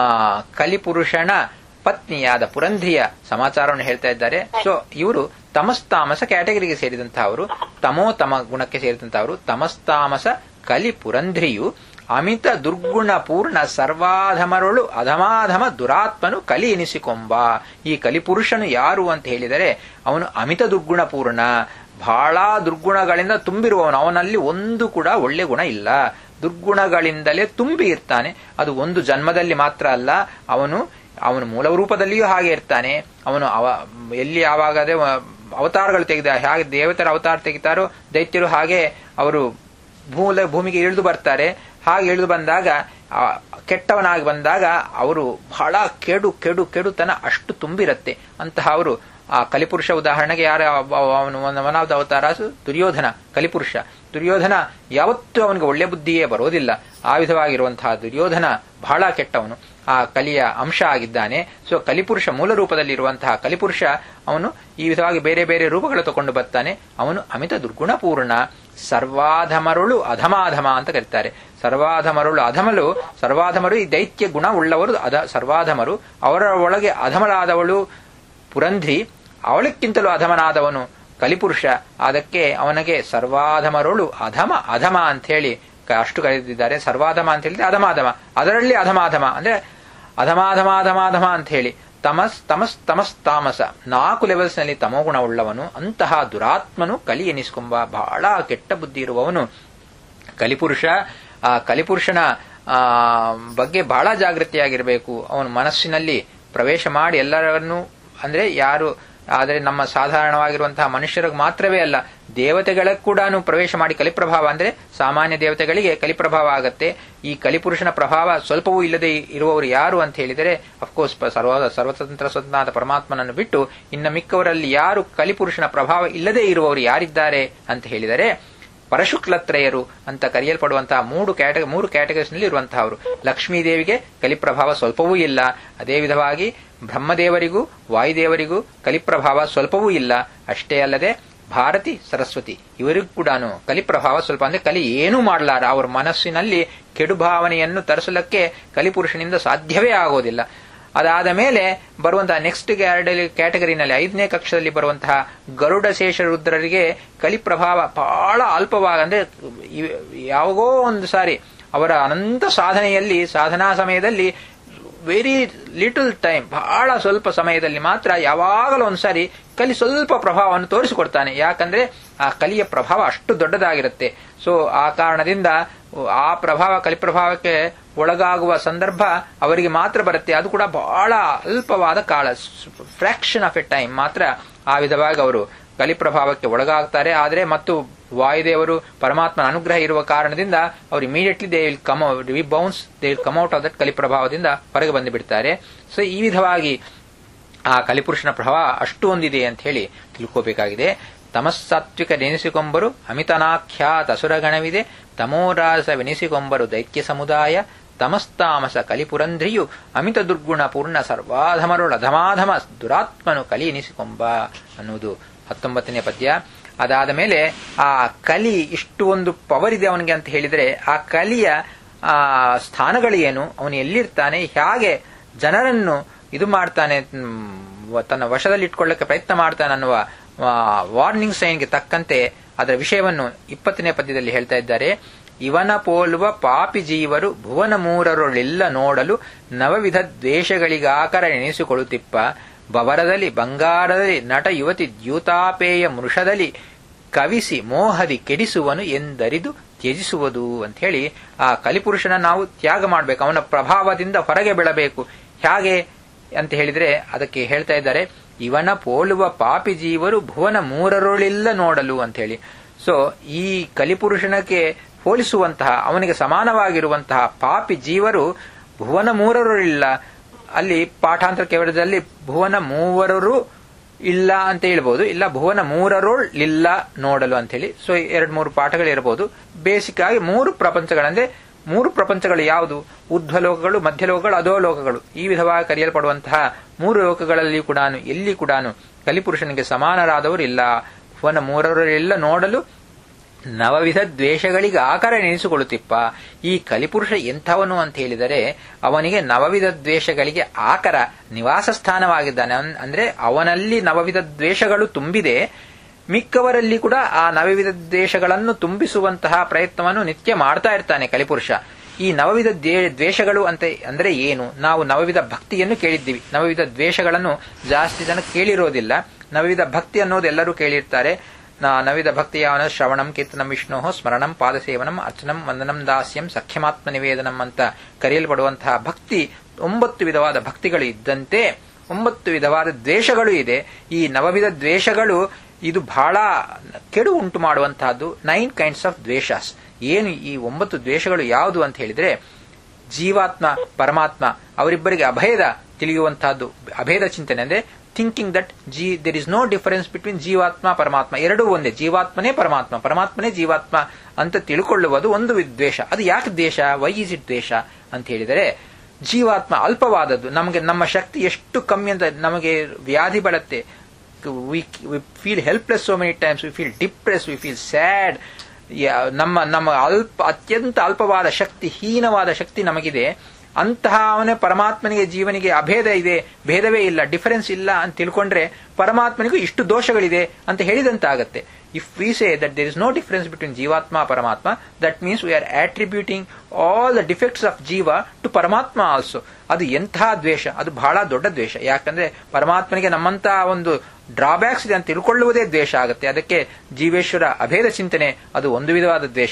ಕಲಿಪುರುಷನ ಪತ್ನಿಯಾದ ಪುರಂಧ್ರಿಯ ಸಮಾಚಾರವನ್ನು ಹೇಳ್ತಾ ಇದ್ದಾರೆ ಸೊ ಇವರು ತಮಸ್ತಾಮಸ ಕ್ಯಾಟಗರಿಗೆ ಸೇರಿದಂತಹವರು ತಮೋ ತಮ ಗುಣಕ್ಕೆ ಸೇರಿದಂತಹವರು ತಮಸ್ತಾಮಸ ಕಲಿ ಪುರಂಧ್ರಿಯು ಅಮಿತ ದುರ್ಗುಣ ಪೂರ್ಣ ಸರ್ವಾಧಮರೊಳು ಅಧಮಾಧಮ ದುರಾತ್ಮನು ಕಲಿ ಎನಿಸಿಕೊಂಬ ಈ ಕಲಿಪುರುಷನು ಯಾರು ಅಂತ ಹೇಳಿದರೆ ಅವನು ಅಮಿತ ದುರ್ಗುಣ ಪೂರ್ಣ ಬಹಳ ದುರ್ಗುಣಗಳಿಂದ ತುಂಬಿರುವವನು ಅವನಲ್ಲಿ ಒಂದು ಕೂಡ ಒಳ್ಳೆ ಗುಣ ಇಲ್ಲ ದುರ್ಗುಣಗಳಿಂದಲೇ ತುಂಬಿ ಇರ್ತಾನೆ ಅದು ಒಂದು ಜನ್ಮದಲ್ಲಿ ಮಾತ್ರ ಅಲ್ಲ ಅವನು ಅವನು ಮೂಲ ರೂಪದಲ್ಲಿಯೂ ಹಾಗೆ ಇರ್ತಾನೆ ಅವನು ಅವ ಎಲ್ಲಿ ಯಾವಾಗದೇ ಅವತಾರಗಳು ತೆಗೆದ ಹಾಗೆ ದೇವತರ ಅವತಾರ ತೆಗಿತಾರೋ ದೈತ್ಯರು ಹಾಗೆ ಅವರು ಮೂಲ ಭೂಮಿಗೆ ಇಳಿದು ಬರ್ತಾರೆ ಹಾಗೆ ಇಳಿದು ಬಂದಾಗ ಕೆಟ್ಟವನಾಗಿ ಬಂದಾಗ ಅವರು ಬಹಳ ಕೆಡು ಕೆಡು ಕೆಡುತನ ಅಷ್ಟು ತುಂಬಿರತ್ತೆ ಅಂತಹ ಅವರು ಆ ಕಲಿಪುರುಷ ಉದಾಹರಣೆಗೆ ಯಾರ ಅವನು ಒನ್ ಆಫ್ ದ ಅವತಾರ ದುರ್ಯೋಧನ ಕಲಿಪುರುಷ ದುರ್ಯೋಧನ ಯಾವತ್ತೂ ಅವನಿಗೆ ಒಳ್ಳೆ ಬುದ್ಧಿಯೇ ಬರೋದಿಲ್ಲ ಆ ವಿಧವಾಗಿರುವಂತಹ ದುರ್ಯೋಧನ ಬಹಳ ಕೆಟ್ಟವನು ಆ ಕಲಿಯ ಅಂಶ ಆಗಿದ್ದಾನೆ ಸೊ ಕಲಿಪುರುಷ ಮೂಲ ರೂಪದಲ್ಲಿರುವಂತಹ ಕಲಿಪುರುಷ ಅವನು ಈ ವಿಧವಾಗಿ ಬೇರೆ ಬೇರೆ ರೂಪಗಳು ತಗೊಂಡು ಬರ್ತಾನೆ ಅವನು ಅಮಿತ ದುರ್ಗುಣಪೂರ್ಣ ಸರ್ವಾಧಮರುಳು ಅಧಮಾಧಮ ಅಂತ ಕರೀತಾರೆ ಸರ್ವಾಧಮರುಳು ಅಧಮಲು ಸರ್ವಾಧಮರು ಈ ದೈತ್ಯ ಗುಣ ಉಳ್ಳವರು ಅಧ ಸರ್ವಾಧಮರು ಅವರ ಒಳಗೆ ಅಧಮಲಾದವಳು ಪುರಂಧ್ರಿ ಅವಳಕ್ಕಿಂತಲೂ ಅಧಮನಾದವನು ಕಲಿಪುರುಷ ಅದಕ್ಕೆ ಅವನಿಗೆ ಸರ್ವಾಧಮರುಳು ಅಧಮ ಅಧಮ ಅಂತ ಹೇಳಿ ಅಷ್ಟು ಕರೆದಿದ್ದಾರೆ ಸರ್ವಾಧಮ ಅಂತ ಹೇಳಿದ್ರೆ ಅಧಮಾಧಮ ಅದರಲ್ಲಿ ಅಧಮಾಧಮ ಅಂದ್ರೆ ಅಧಮಾಧಮಾಧಮಾಧಮ ಅಂತ ಹೇಳಿ ತಮಸ್ ತಮಸ್ ತಮಸ್ ತಾಮಸ ನಾಲ್ಕು ಲೆವೆಲ್ಸ್ ನಲ್ಲಿ ತಮೋಗುಣ ಉಳ್ಳವನು ಅಂತಹ ದುರಾತ್ಮನು ಕಲಿ ಎನಿಸ್ಕೊಂಬ ಬಹಳ ಕೆಟ್ಟ ಬುದ್ಧಿ ಇರುವವನು ಕಲಿಪುರುಷ ಆ ಕಲಿಪುರುಷನ ಆ ಬಗ್ಗೆ ಬಹಳ ಜಾಗೃತಿಯಾಗಿರಬೇಕು ಅವನು ಮನಸ್ಸಿನಲ್ಲಿ ಪ್ರವೇಶ ಮಾಡಿ ಎಲ್ಲರನ್ನು ಅಂದ್ರೆ ಯಾರು ಆದರೆ ನಮ್ಮ ಸಾಧಾರಣವಾಗಿರುವಂತಹ ಮನುಷ್ಯರಿಗೆ ಮಾತ್ರವೇ ಅಲ್ಲ ದೇವತೆಗಳಿಗೆ ಕೂಡ ಪ್ರವೇಶ ಮಾಡಿ ಕಲಿಪ್ರಭಾವ ಅಂದ್ರೆ ಸಾಮಾನ್ಯ ದೇವತೆಗಳಿಗೆ ಕಲಿಪ್ರಭಾವ ಆಗತ್ತೆ ಈ ಕಲಿಪುರುಷನ ಪ್ರಭಾವ ಸ್ವಲ್ಪವೂ ಇಲ್ಲದೆ ಇರುವವರು ಯಾರು ಅಂತ ಹೇಳಿದರೆ ಅಫ್ಕೋರ್ಸ್ ಸರ್ವ ಸರ್ವತಂತ್ರ ಸ್ವತಂತ್ರ ಪರಮಾತ್ಮನನ್ನು ಬಿಟ್ಟು ಇನ್ನು ಮಿಕ್ಕವರಲ್ಲಿ ಯಾರು ಕಲಿಪುರುಷನ ಪ್ರಭಾವ ಇಲ್ಲದೆ ಇರುವವರು ಯಾರಿದ್ದಾರೆ ಅಂತ ಹೇಳಿದರೆ ಪರಶುಕ್ಲತ್ರಯರು ಅಂತ ಕರೆಯಲ್ಪಡುವಂತಹ ಮೂರು ಕ್ಯಾಟಗ ಮೂರು ಕ್ಯಾಟಗರೀಸ್ನಲ್ಲಿ ಇರುವಂತಹವರು ಲಕ್ಷ್ಮೀದೇವಿಗೆ ಕಲಿಪ್ರಭಾವ ಸ್ವಲ್ಪವೂ ಇಲ್ಲ ಅದೇ ವಿಧವಾಗಿ ಬ್ರಹ್ಮದೇವರಿಗೂ ವಾಯುದೇವರಿಗೂ ಕಲಿಪ್ರಭಾವ ಸ್ವಲ್ಪವೂ ಇಲ್ಲ ಅಷ್ಟೇ ಅಲ್ಲದೆ ಭಾರತಿ ಸರಸ್ವತಿ ಇವರಿಗೂ ಕೂಡ ಕಲಿಪ್ರಭಾವ ಸ್ವಲ್ಪ ಅಂದ್ರೆ ಕಲಿ ಏನೂ ಮಾಡಲಾರ ಅವರ ಮನಸ್ಸಿನಲ್ಲಿ ಕೆಡು ಭಾವನೆಯನ್ನು ತರಿಸಲಕ್ಕೆ ಕಲಿಪುರುಷನಿಂದ ಸಾಧ್ಯವೇ ಆಗೋದಿಲ್ಲ ಅದಾದ ಮೇಲೆ ಬರುವಂತಹ ನೆಕ್ಸ್ಟ್ ಕ್ಯಾಟಗರಿನಲ್ಲಿ ಐದನೇ ಕಕ್ಷದಲ್ಲಿ ಬರುವಂತಹ ಗರುಡ ಶೇಷ ರುದ್ರರಿಗೆ ಕಲಿಪ್ರಭಾವ ಬಹಳ ಅಲ್ಪವಾಗ ಅಂದ್ರೆ ಯಾವಾಗೋ ಒಂದು ಸಾರಿ ಅವರ ಅನಂತ ಸಾಧನೆಯಲ್ಲಿ ಸಾಧನಾ ಸಮಯದಲ್ಲಿ ವೆರಿ ಲಿಟಲ್ ಟೈಮ್ ಬಹಳ ಸ್ವಲ್ಪ ಸಮಯದಲ್ಲಿ ಮಾತ್ರ ಯಾವಾಗಲೂ ಒಂದ್ಸಾರಿ ಕಲಿ ಸ್ವಲ್ಪ ಪ್ರಭಾವವನ್ನು ತೋರಿಸಿಕೊಡ್ತಾನೆ ಯಾಕಂದ್ರೆ ಆ ಕಲಿಯ ಪ್ರಭಾವ ಅಷ್ಟು ದೊಡ್ಡದಾಗಿರುತ್ತೆ ಸೊ ಆ ಕಾರಣದಿಂದ ಆ ಪ್ರಭಾವ ಕಲಿಪ್ರಭಾವಕ್ಕೆ ಒಳಗಾಗುವ ಸಂದರ್ಭ ಅವರಿಗೆ ಮಾತ್ರ ಬರುತ್ತೆ ಅದು ಕೂಡ ಬಹಳ ಅಲ್ಪವಾದ ಕಾಲ ಫ್ರಾಕ್ಷನ್ ಆಫ್ ಎ ಟೈಮ್ ಮಾತ್ರ ಆ ವಿಧವಾಗಿ ಅವರು ಕಲಿಪ್ರಭಾವಕ್ಕೆ ಒಳಗಾಗ್ತಾರೆ ಆದರೆ ಮತ್ತು ವಾಯುದೇವರು ಪರಮಾತ್ಮನ ಅನುಗ್ರಹ ಇರುವ ಕಾರಣದಿಂದ ಅವರು immediately they will come we bounce they will come out of that ಕಲಿಪ್ರಭಾವದಿಂದ ಹೊರಗೆ ಬಂದು ಬಿಡ್ತಾರೆ ಸೊ ಈ ವಿಧವಾಗಿ ಆ ಕಲಿಪುರುಷನ ಪ್ರಭಾವ ಅಷ್ಟು ಒಂದಿದೆ ಅಂತ ಹೇಳಿ ತಿಳ್ಕೋಬೇಕಾಗಿದೆ ತಮಸ್ಸಾತ್ವಿಕನೆನಿಸಿಕೊಂಬರು ಅಮಿತನಾಖ್ಯಾತ ಅಸುರಗಣವಿದೆ ತಮೋರಾಸವೆನಿಸಿಕೊಂಬರು ದೈತ್ಯ ಸಮುದಾಯ ತಮಸ್ತಾಮಸ ಕಲಿಪುರಂಧ್ರಿಯು ಅಮಿತ ದುರ್ಗುಣ ಪೂರ್ಣ ಸರ್ವಾಧಮರುಳ ಅಧಮಾಧಮ ದುರಾತ್ಮನು ಕಲಿ ಎನಿಸಿಕೊಂಬ ಅನ್ನುವುದು ಹತ್ತೊಂಬತ್ತನೇ ಪದ್ಯ ಅದಾದ ಮೇಲೆ ಆ ಕಲಿ ಇಷ್ಟು ಒಂದು ಪವರ್ ಇದೆ ಅವನಿಗೆ ಅಂತ ಹೇಳಿದರೆ ಆ ಕಲಿಯ ಆ ಸ್ಥಾನಗಳೇನು ಅವನು ಎಲ್ಲಿರ್ತಾನೆ ಹೇಗೆ ಜನರನ್ನು ಇದು ಮಾಡ್ತಾನೆ ತನ್ನ ವಶದಲ್ಲಿ ಇಟ್ಕೊಳ್ಳಕ್ಕೆ ಪ್ರಯತ್ನ ಮಾಡ್ತಾನೆ ಅನ್ನುವ ವಾರ್ನಿಂಗ್ ಸೈನ್ಗೆ ತಕ್ಕಂತೆ ಅದರ ವಿಷಯವನ್ನು ಇಪ್ಪತ್ತನೇ ಪದ್ಯದಲ್ಲಿ ಹೇಳ್ತಾ ಇದ್ದಾರೆ ಇವನ ಪೋಲುವ ಪಾಪಿ ಜೀವರು ಭುವನ ಮೂರರೊಳೆಲ್ಲ ನೋಡಲು ನವವಿಧ ದ್ವೇಷಗಳಿಗಾಕರ ಎನಿಸಿಕೊಳ್ಳುತ್ತಿಪ್ಪ ಬವರದಲ್ಲಿ ಬಂಗಾರದಲ್ಲಿ ನಟ ಯುವತಿ ದ್ಯೂತಾಪೇಯ ಮೃಷದಲ್ಲಿ ಕವಿಸಿ ಮೋಹದಿ ಕೆಡಿಸುವನು ಎಂದರಿದು ತ್ಯಜಿಸುವುದು ಅಂತ ಹೇಳಿ ಆ ಕಲಿಪುರುಷನ ನಾವು ತ್ಯಾಗ ಮಾಡಬೇಕು ಅವನ ಪ್ರಭಾವದಿಂದ ಹೊರಗೆ ಬೀಳಬೇಕು ಹೇಗೆ ಅಂತ ಹೇಳಿದ್ರೆ ಅದಕ್ಕೆ ಹೇಳ್ತಾ ಇದ್ದಾರೆ ಇವನ ಪೋಲುವ ಪಾಪಿ ಜೀವರು ಭುವನ ಮೂರರೊಳಿಲ್ಲ ನೋಡಲು ಅಂತ ಹೇಳಿ ಸೊ ಈ ಕಲಿಪುರುಷನಕ್ಕೆ ಹೋಲಿಸುವಂತಹ ಅವನಿಗೆ ಸಮಾನವಾಗಿರುವಂತಹ ಪಾಪಿ ಜೀವರು ಭುವನ ಮೂರರೊಳಿಲ್ಲ ಅಲ್ಲಿ ಪಾಠಾಂತರ ಕೇವಲದಲ್ಲಿ ಭುವನ ಮೂವರರು ಇಲ್ಲ ಅಂತ ಹೇಳ್ಬೋದು ಇಲ್ಲ ಭುವನ ಮೂರರೋಳ್ ಇಲ್ಲ ನೋಡಲು ಅಂತ ಹೇಳಿ ಸೊ ಎರಡ್ ಮೂರು ಪಾಠಗಳು ಇರಬಹುದು ಬೇಸಿಕ್ ಆಗಿ ಮೂರು ಪ್ರಪಂಚಗಳಂದ್ರೆ ಮೂರು ಪ್ರಪಂಚಗಳು ಯಾವುದು ಊರ್ಧ್ವಲೋಕಗಳು ಮಧ್ಯಲೋಕಗಳು ಅಧೋಲೋಕಗಳು ಈ ವಿಧವಾಗಿ ಕರೆಯಲ್ಪಡುವಂತಹ ಮೂರು ಲೋಕಗಳಲ್ಲಿ ಕೂಡ ಎಲ್ಲಿ ಕೂಡ ಕಲಿಪುರುಷನಿಗೆ ಸಮಾನರಾದವರು ಇಲ್ಲ ಭುವನ ಮೂರರೆಲ್ಲ ನೋಡಲು ನವವಿಧ ದ್ವೇಷಗಳಿಗೆ ಆಕಾರ ನೆನೆಸಿಕೊಳ್ಳುತ್ತಿಪ್ಪ ಈ ಕಲಿಪುರುಷ ಎಂಥವನು ಅಂತ ಹೇಳಿದರೆ ಅವನಿಗೆ ನವವಿಧ ದ್ವೇಷಗಳಿಗೆ ಆಕರ ನಿವಾಸ ಸ್ಥಾನವಾಗಿದ್ದಾನೆ ಅಂದ್ರೆ ಅವನಲ್ಲಿ ನವವಿಧ ದ್ವೇಷಗಳು ತುಂಬಿದೆ ಮಿಕ್ಕವರಲ್ಲಿ ಕೂಡ ಆ ನವವಿಧ ದ್ವೇಷಗಳನ್ನು ತುಂಬಿಸುವಂತಹ ಪ್ರಯತ್ನವನ್ನು ನಿತ್ಯ ಮಾಡ್ತಾ ಇರ್ತಾನೆ ಕಲಿಪುರುಷ ಈ ನವವಿಧ ದ್ವೇಷಗಳು ಅಂತ ಅಂದ್ರೆ ಏನು ನಾವು ನವವಿಧ ಭಕ್ತಿಯನ್ನು ಕೇಳಿದ್ದೀವಿ ನವವಿಧ ದ್ವೇಷಗಳನ್ನು ಜಾಸ್ತಿ ಜನ ಕೇಳಿರೋದಿಲ್ಲ ನವವಿಧ ಭಕ್ತಿ ಅನ್ನೋದು ಎಲ್ಲರೂ ಕೇಳಿರ್ತಾರೆ ನವಿಧ ಭಕ್ತಿ ಯಾವನ ಶ್ರವಣಂ ಕೀರ್ತನಂ ವಿಷ್ಣು ಸ್ಮರಣಂ ಪಾದಸೇವನಂ ಅರ್ಚನಂ ವಂದನಂ ದಾಸ್ಯಂ ಸಖ್ಯಮಾತ್ಮ ನಿವೇದನಂ ಅಂತ ಕರೆಯಲ್ಪಡುವಂತಹ ಭಕ್ತಿ ಒಂಬತ್ತು ವಿಧವಾದ ಭಕ್ತಿಗಳು ಇದ್ದಂತೆ ಒಂಬತ್ತು ವಿಧವಾದ ದ್ವೇಷಗಳು ಇದೆ ಈ ನವವಿಧ ದ್ವೇಷಗಳು ಇದು ಬಹಳ ಕೆಡು ಉಂಟು ಮಾಡುವಂತಹದ್ದು ನೈನ್ ಕೈಂಡ್ಸ್ ಆಫ್ ದ್ವೇಷಸ್ ಏನು ಈ ಒಂಬತ್ತು ದ್ವೇಷಗಳು ಯಾವುದು ಅಂತ ಹೇಳಿದ್ರೆ ಜೀವಾತ್ಮ ಪರಮಾತ್ಮ ಅವರಿಬ್ಬರಿಗೆ ಅಭೇದ ತಿಳಿಯುವಂತಹದ್ದು ಅಭೇದ ಚಿಂತನೆ ಅಂದ್ರೆ ಥಿಂಕಿಂಗ್ ದಟ್ ಜಿ there is no difference between ಜೀವಾತ್ಮ ಪರಮಾತ್ಮ ಎರಡೂ ಒಂದೇ ಜೀವಾತ್ಮನೇ ಪರಮಾತ್ಮ ಪರಮಾತ್ಮನೇ ಜೀವಾತ್ಮ ಅಂತ ತಿಳ್ಕೊಳ್ಳುವುದು ಒಂದು ದ್ವೇಷ ಅದು ಯಾಕೆ ದ್ವೇಷ ವೈ ಇಸ್ ಇಟ್ ದ್ವೇಷ ಅಂತ ಹೇಳಿದರೆ ಜೀವಾತ್ಮ ಅಲ್ಪವಾದದ್ದು ನಮಗೆ ನಮ್ಮ ಶಕ್ತಿ ಎಷ್ಟು ಕಮ್ಮಿ ಅಂತ ನಮಗೆ ವ್ಯಾಧಿ ಬರುತ್ತೆ we feel helpless so many times we feel depress we feel sad ನಮ್ಮ ನಮ್ಮ ಅಲ್ಪ ಅತ್ಯಂತ ಅಲ್ಪವಾದ ಶಕ್ತಿ ಹೀನವಾದ ಶಕ್ತಿ ನಮಗಿದೆ ಅಂತಹ ಅವನೇ ಪರಮಾತ್ಮನಿಗೆ ಜೀವನಿಗೆ ಅಭೇದ ಇದೆ ಭೇದವೇ ಇಲ್ಲ ಡಿಫರೆನ್ಸ್ ಇಲ್ಲ ಅಂತ ತಿಳ್ಕೊಂಡ್ರೆ ಪರಮಾತ್ಮನಿಗೂ ಇಷ್ಟು ದೋಷಗಳಿದೆ ಅಂತ ಹೇಳಿದಂತಾಗತ್ತೆ if we say that there is no difference between ಜೀವಾತ್ಮ ಪರಮಾತ್ಮ that means we are attributing all the defects of ಜೀವ ಟು ಪರಮಾತ್ಮ ಆಲ್ಸೋ ಅದು ಎಂತಹ ದ್ವೇಷ ಅದು ಬಹಳ ದೊಡ್ಡ ದ್ವೇಷ ಯಾಕಂದ್ರೆ ಪರಮಾತ್ಮನಿಗೆ ನಮ್ಮಂತಹ ಒಂದು ಡ್ರಾಬ್ಯಾಕ್ಸ್ ಇದೆ ಅಂತ ತಿಳ್ಕೊಳ್ಳುವುದೇ ದ್ವೇಷ ಆಗುತ್ತೆ ಅದಕ್ಕೆ ಜೀವೇಶ್ವರ ಅಭೇದ ಚಿಂತನೆ ಅದು ಒಂದು ವಿಧವಾದ ದ್ವೇಷ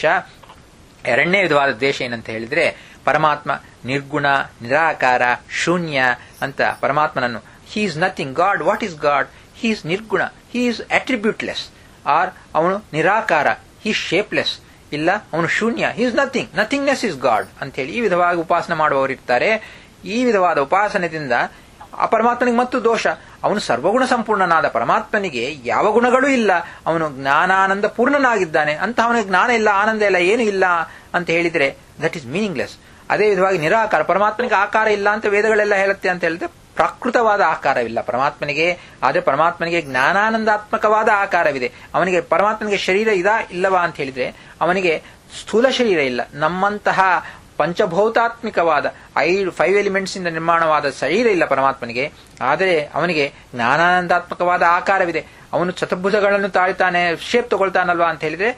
ಎರಡನೇ ವಿಧವಾದ ದ್ವೇಷ ಏನಂತ ಹೇಳಿದ್ರೆ ಪರಮಾತ್ಮ ನಿರ್ಗುಣ ನಿರಾಕಾರ ಶೂನ್ಯ ಅಂತ ಪರಮಾತ್ಮನನ್ನು he is nothing God what is God he is ನಿರ್ಗುಣ ಹಿ ಈಸ್ ಅಟ್ರಿಬ್ಯೂಟ್ಲೆಸ್ ಆರ್ ಅವನು ನಿರಾಕಾರ ಹಿ ಶೇಪ್ಲೆಸ್ ಇಲ್ಲ ಅವನು ಶೂನ್ಯ he is nothing nothingness is God ಅಂತ ಹೇಳಿ ಈ ವಿಧವಾಗಿ ಉಪಾಸನೆ ಮಾಡುವವರು ಇರ್ತಾರೆ ಈ ವಿಧವಾದ ಉಪಾಸನೆಯಿಂದ ಆ ಪರಮಾತ್ಮನಿಗೆ ಮತ್ತು ದೋಷ ಅವನು ಸರ್ವಗುಣ ಸಂಪೂರ್ಣನಾದ ಪರಮಾತ್ಮನಿಗೆ ಯಾವ ಗುಣಗಳೂ ಇಲ್ಲ ಅವನು ಜ್ಞಾನಾನಂದ ಪೂರ್ಣನಾಗಿದ್ದಾನೆ ಅಂತ ಅವನಿಗೆ ಜ್ಞಾನ ಇಲ್ಲ ಆನಂದ ಇಲ್ಲ ಏನು ಇಲ್ಲ ಅಂತ ಹೇಳಿದ್ರೆ ದಟ್ ಈಸ್ ಮೀನಿಂಗ್ಲೆಸ್ ಅದೇ ವಿಧವಾಗಿ ನಿರಾಕಾರ ಪರಮಾತ್ಮನಿಗೆ ಆಕಾರ ಇಲ್ಲ ಅಂತ ವೇದಗಳೆಲ್ಲ ಹೇಳುತ್ತೆ ಅಂತ ಹೇಳಿದ್ರೆ ಪ್ರಾಕೃತವಾದ ಆಕಾರವಿಲ್ಲ ಪರಮಾತ್ಮನಿಗೆ ಆದರೆ ಪರಮಾತ್ಮನಿಗೆ ಜ್ಞಾನಾನಂದಾತ್ಮಕವಾದ ಆಕಾರವಿದೆ ಅವನಿಗೆ ಪರಮಾತ್ಮನಿಗೆ ಶರೀರ ಇದಾ ಇಲ್ಲವಾ ಅಂತ ಹೇಳಿದ್ರೆ ಅವನಿಗೆ ಸ್ಥೂಲ ಶರೀರ ಇಲ್ಲ ನಮ್ಮಂತಹ ಪಂಚಭೌತಾತ್ಮಿಕವಾದ ಐದು ಫೈವ್ ಎಲಿಮೆಂಟ್ಸ್ ಇಂದ ನಿರ್ಮಾಣವಾದ ಶರೀರ ಇಲ್ಲ ಪರಮಾತ್ಮನಿಗೆ ಆದರೆ ಅವನಿಗೆ ಜ್ಞಾನಾನಂದಾತ್ಮಕವಾದ ಆಕಾರವಿದೆ ಅವನು ಚತುರ್ಭುಜಗಳನ್ನು ತಾಳ್ತಾನೆ ಶೇಪ್ ತಗೊಳ್ತಾನಲ್ವಾ ಅಂತ ಹೇಳಿದ್ರೆ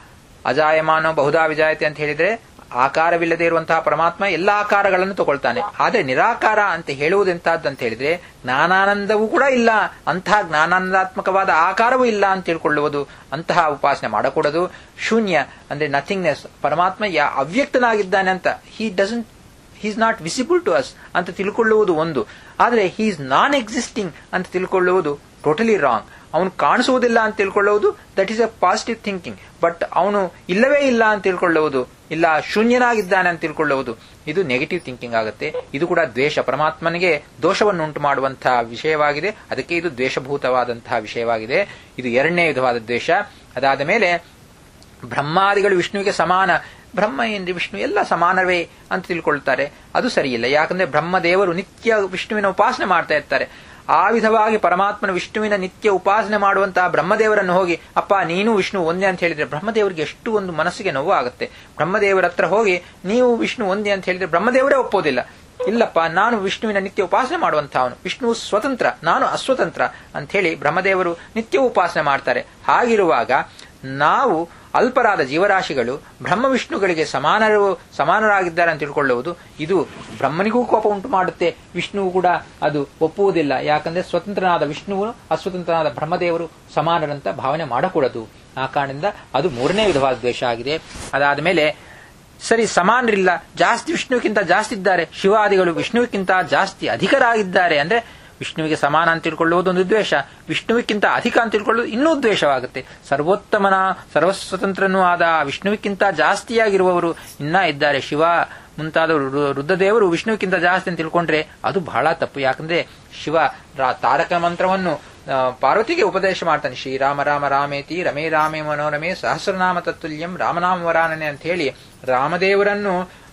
ಅಜಾಯಮಾನೋ ಬಹುಧಾ ವಿಜಾಯತೆ ಅಂತ ಹೇಳಿದ್ರೆ ಆಕಾರವಿಲ್ಲದೆ ಇರುವಂತಹ ಪರಮಾತ್ಮ ಎಲ್ಲ ಆಕಾರಗಳನ್ನು ತಗೊಳ್ತಾನೆ ಆದರೆ ನಿರಾಕಾರ ಅಂತ ಹೇಳುವುದೆಂತಹದ್ದು ಅಂತ ಹೇಳಿದ್ರೆ ಜ್ಞಾನಾನಂದವೂ ಕೂಡ ಇಲ್ಲ ಅಂತಹ ಜ್ಞಾನಾನಂದಾತ್ಮಕವಾದ ಆಕಾರವೂ ಇಲ್ಲ ಅಂತ ತಿಳ್ಕೊಳ್ಳುವುದು ಅಂತಹ ಉಪಾಸನೆ ಮಾಡಕೂಡದು ಶೂನ್ಯ ಅಂದ್ರೆ ನಥಿಂಗ್ನೆಸ್ ಪರಮಾತ್ಮ ಯಾ ಅವ್ಯಕ್ತನಾಗಿದ್ದಾನೆ ಅಂತ he doesn't he's not visible to us ಅಂತ ತಿಳ್ಕೊಳ್ಳುವುದು ಒಂದು ಆದರೆ ಹೀ ಇಸ್ ನಾನ್ ಎಕ್ಸಿಸ್ಟಿಂಗ್ ಅಂತ ತಿಳ್ಕೊಳ್ಳುವುದು ಟೋಟಲಿ ರಾಂಗ್ ಅವನು ಕಾಣಿಸುವುದಿಲ್ಲ ಅಂತ ತಿಳ್ಕೊಳ್ಳುವುದು that is a positive thinking but ಅವನು ಇಲ್ಲವೇ ಇಲ್ಲ ಅಂತ ತಿಳ್ಕೊಳ್ಳುವುದು ಇಲ್ಲ ಶೂನ್ಯನಾಗಿದ್ದಾನೆ ಅಂತ ತಿಳ್ಕೊಳ್ಳುವುದು ಇದು ನೆಗೆಟಿವ್ ಥಿಂಕಿಂಗ್ ಆಗುತ್ತೆ ಇದು ಕೂಡ ದ್ವೇಷ ಪರಮಾತ್ಮನಿಗೆ ದೋಷವನ್ನು ಉಂಟು ಮಾಡುವಂತಹ ವಿಷಯವಾಗಿದೆ ಅದಕ್ಕೆ ಇದು ದ್ವೇಷಭೂತವಾದಂತಹ ವಿಷಯವಾಗಿದೆ ಇದು ಎರಡನೇ ವಿಧವಾದ ದ್ವೇಷ ಅದಾದ ಮೇಲೆ ಬ್ರಹ್ಮಾದಿಗಳು ವಿಷ್ಣುವಿಗೆ ಸಮಾನ ಬ್ರಹ್ಮ ಏನ್ರಿ ವಿಷ್ಣು ಎಲ್ಲ ಸಮಾನವೇ ಅಂತ ತಿಳ್ಕೊಳ್ತಾರೆ ಅದು ಸರಿಯಿಲ್ಲ ಯಾಕಂದ್ರೆ ಬ್ರಹ್ಮದೇವರು ನಿತ್ಯ ವಿಷ್ಣುವಿನ ಉಪಾಸನೆ ಮಾಡ್ತಾ ಇರ್ತಾರೆ ಆ ವಿಧವಾಗಿ ಪರಮಾತ್ಮನ ವಿಷ್ಣುವಿನ ನಿತ್ಯ ಉಪಾಸನೆ ಮಾಡುವಂತಹ ಬ್ರಹ್ಮದೇವರನ್ನು ಹೋಗಿ ಅಪ್ಪ ನೀನು ವಿಷ್ಣು ಒಂದೇ ಅಂತ ಹೇಳಿದ್ರೆ ಬ್ರಹ್ಮದೇವರಿಗೆ ಎಷ್ಟು ಒಂದು ಮನಸ್ಸಿಗೆ ನೋವು ಆಗುತ್ತೆ ಬ್ರಹ್ಮದೇವರ ಹತ್ರ ಹೋಗಿ ನೀವು ವಿಷ್ಣು ಒಂದೇ ಅಂತ ಹೇಳಿದ್ರೆ ಬ್ರಹ್ಮದೇವರೇ ಒಪ್ಪೋದಿಲ್ಲ ಇಲ್ಲಪ್ಪ ನಾನು ವಿಷ್ಣುವಿನ ನಿತ್ಯ ಉಪಾಸನೆ ಮಾಡುವಂತಹವನು ವಿಷ್ಣು ಸ್ವತಂತ್ರ ನಾನು ಅಸ್ವತಂತ್ರ ಅಂತ ಹೇಳಿ ಬ್ರಹ್ಮದೇವರು ನಿತ್ಯ ಉಪಾಸನೆ ಮಾಡ್ತಾರೆ ಹಾಗಿರುವಾಗ ನಾವು ಅಲ್ಪರಾದ ಜೀವರಾಶಿಗಳು ಬ್ರಹ್ಮ ವಿಷ್ಣುಗಳಿಗೆ ಸಮಾನರು ಸಮಾನರಾಗಿದ್ದಾರೆ ಅಂತ ತಿಳ್ಕೊಳ್ಳುವುದು ಇದು ಬ್ರಹ್ಮನಿಗೂ ಕೋಪ ಉಂಟು ಮಾಡುತ್ತೆ ವಿಷ್ಣುವು ಕೂಡ ಅದು ಒಪ್ಪುವುದಿಲ್ಲ ಯಾಕಂದ್ರೆ ಸ್ವತಂತ್ರನಾದ ವಿಷ್ಣುವು ಅಸ್ವತಂತ್ರನಾದ ಬ್ರಹ್ಮದೇವರು ಸಮಾನರಂತ ಭಾವನೆ ಮಾಡಕೂಡದು ಆ ಕಾರಣದಿಂದ ಅದು ಮೂರನೇ ವಿಧವಾದ ದ್ವೇಷ ಆಗಿದೆ ಅದಾದ ಮೇಲೆ ಸರಿ ಸಮಾನರಿಲ್ಲ ಜಾಸ್ತಿ ವಿಷ್ಣುವಿಗಿಂತ ಜಾಸ್ತಿ ಇದ್ದಾರೆ ಶಿವಾದಿಗಳು ವಿಷ್ಣುವಿಗಿಂತ ಜಾಸ್ತಿ ಅಧಿಕರಾಗಿದ್ದಾರೆ ಅಂದ್ರೆ ವಿಷ್ಣುವಿಗೆ ಸಮಾನ ಅಂತ ತಿಳ್ಕೊಳ್ಳುವುದು ಒಂದು ದ್ವೇಷ ವಿಷ್ಣುವಿಗಿಂತ ಅಧಿಕ ಅಂತ ತಿಳ್ಕೊಳ್ಳುವುದು ಇನ್ನೂ ದ್ವೇಷವಾಗುತ್ತೆ ಸರ್ವೋತ್ತಮನ ಸರ್ವಸ್ವತಂತ್ರನೂ ಆದ ವಿಷ್ಣುವಿಗಿಂತ ಜಾಸ್ತಿಯಾಗಿರುವವರು ಇನ್ನ ಇದ್ದಾರೆ ಶಿವ ಮುಂತಾದವರು ರುದ್ರದೇವರು ವಿಷ್ಣುವಿಗಿಂತ ಜಾಸ್ತಿ ಅಂತ ತಿಳ್ಕೊಂಡ್ರೆ ಅದು ಬಹಳ ತಪ್ಪು ಯಾಕಂದ್ರೆ ಶಿವ ತಾರಕ ಮಂತ್ರವನ್ನು ಪಾರ್ವತಿಗೆ ಉಪದೇಶ ಮಾಡ್ತಾನೆ ಶ್ರೀರಾಮ ರಾಮ ರಾಮೇತಿ ರಮೇ ರಾಮೇ ಮನೋರಮೆ ಸಹಸ್ರನಾಮ ತತ್ತುಲ್ಯಂ ರಾಮನಾಮ ವರಾನನೆ ಅಂತ ಹೇಳಿ ರಾಮದೇವರನ್ನು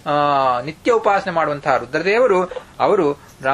ನಿತ್ಯ ಉಪಾಸನೆ ಮಾಡುವಂತಹ ರುದ್ರದೇವರು ಅವರು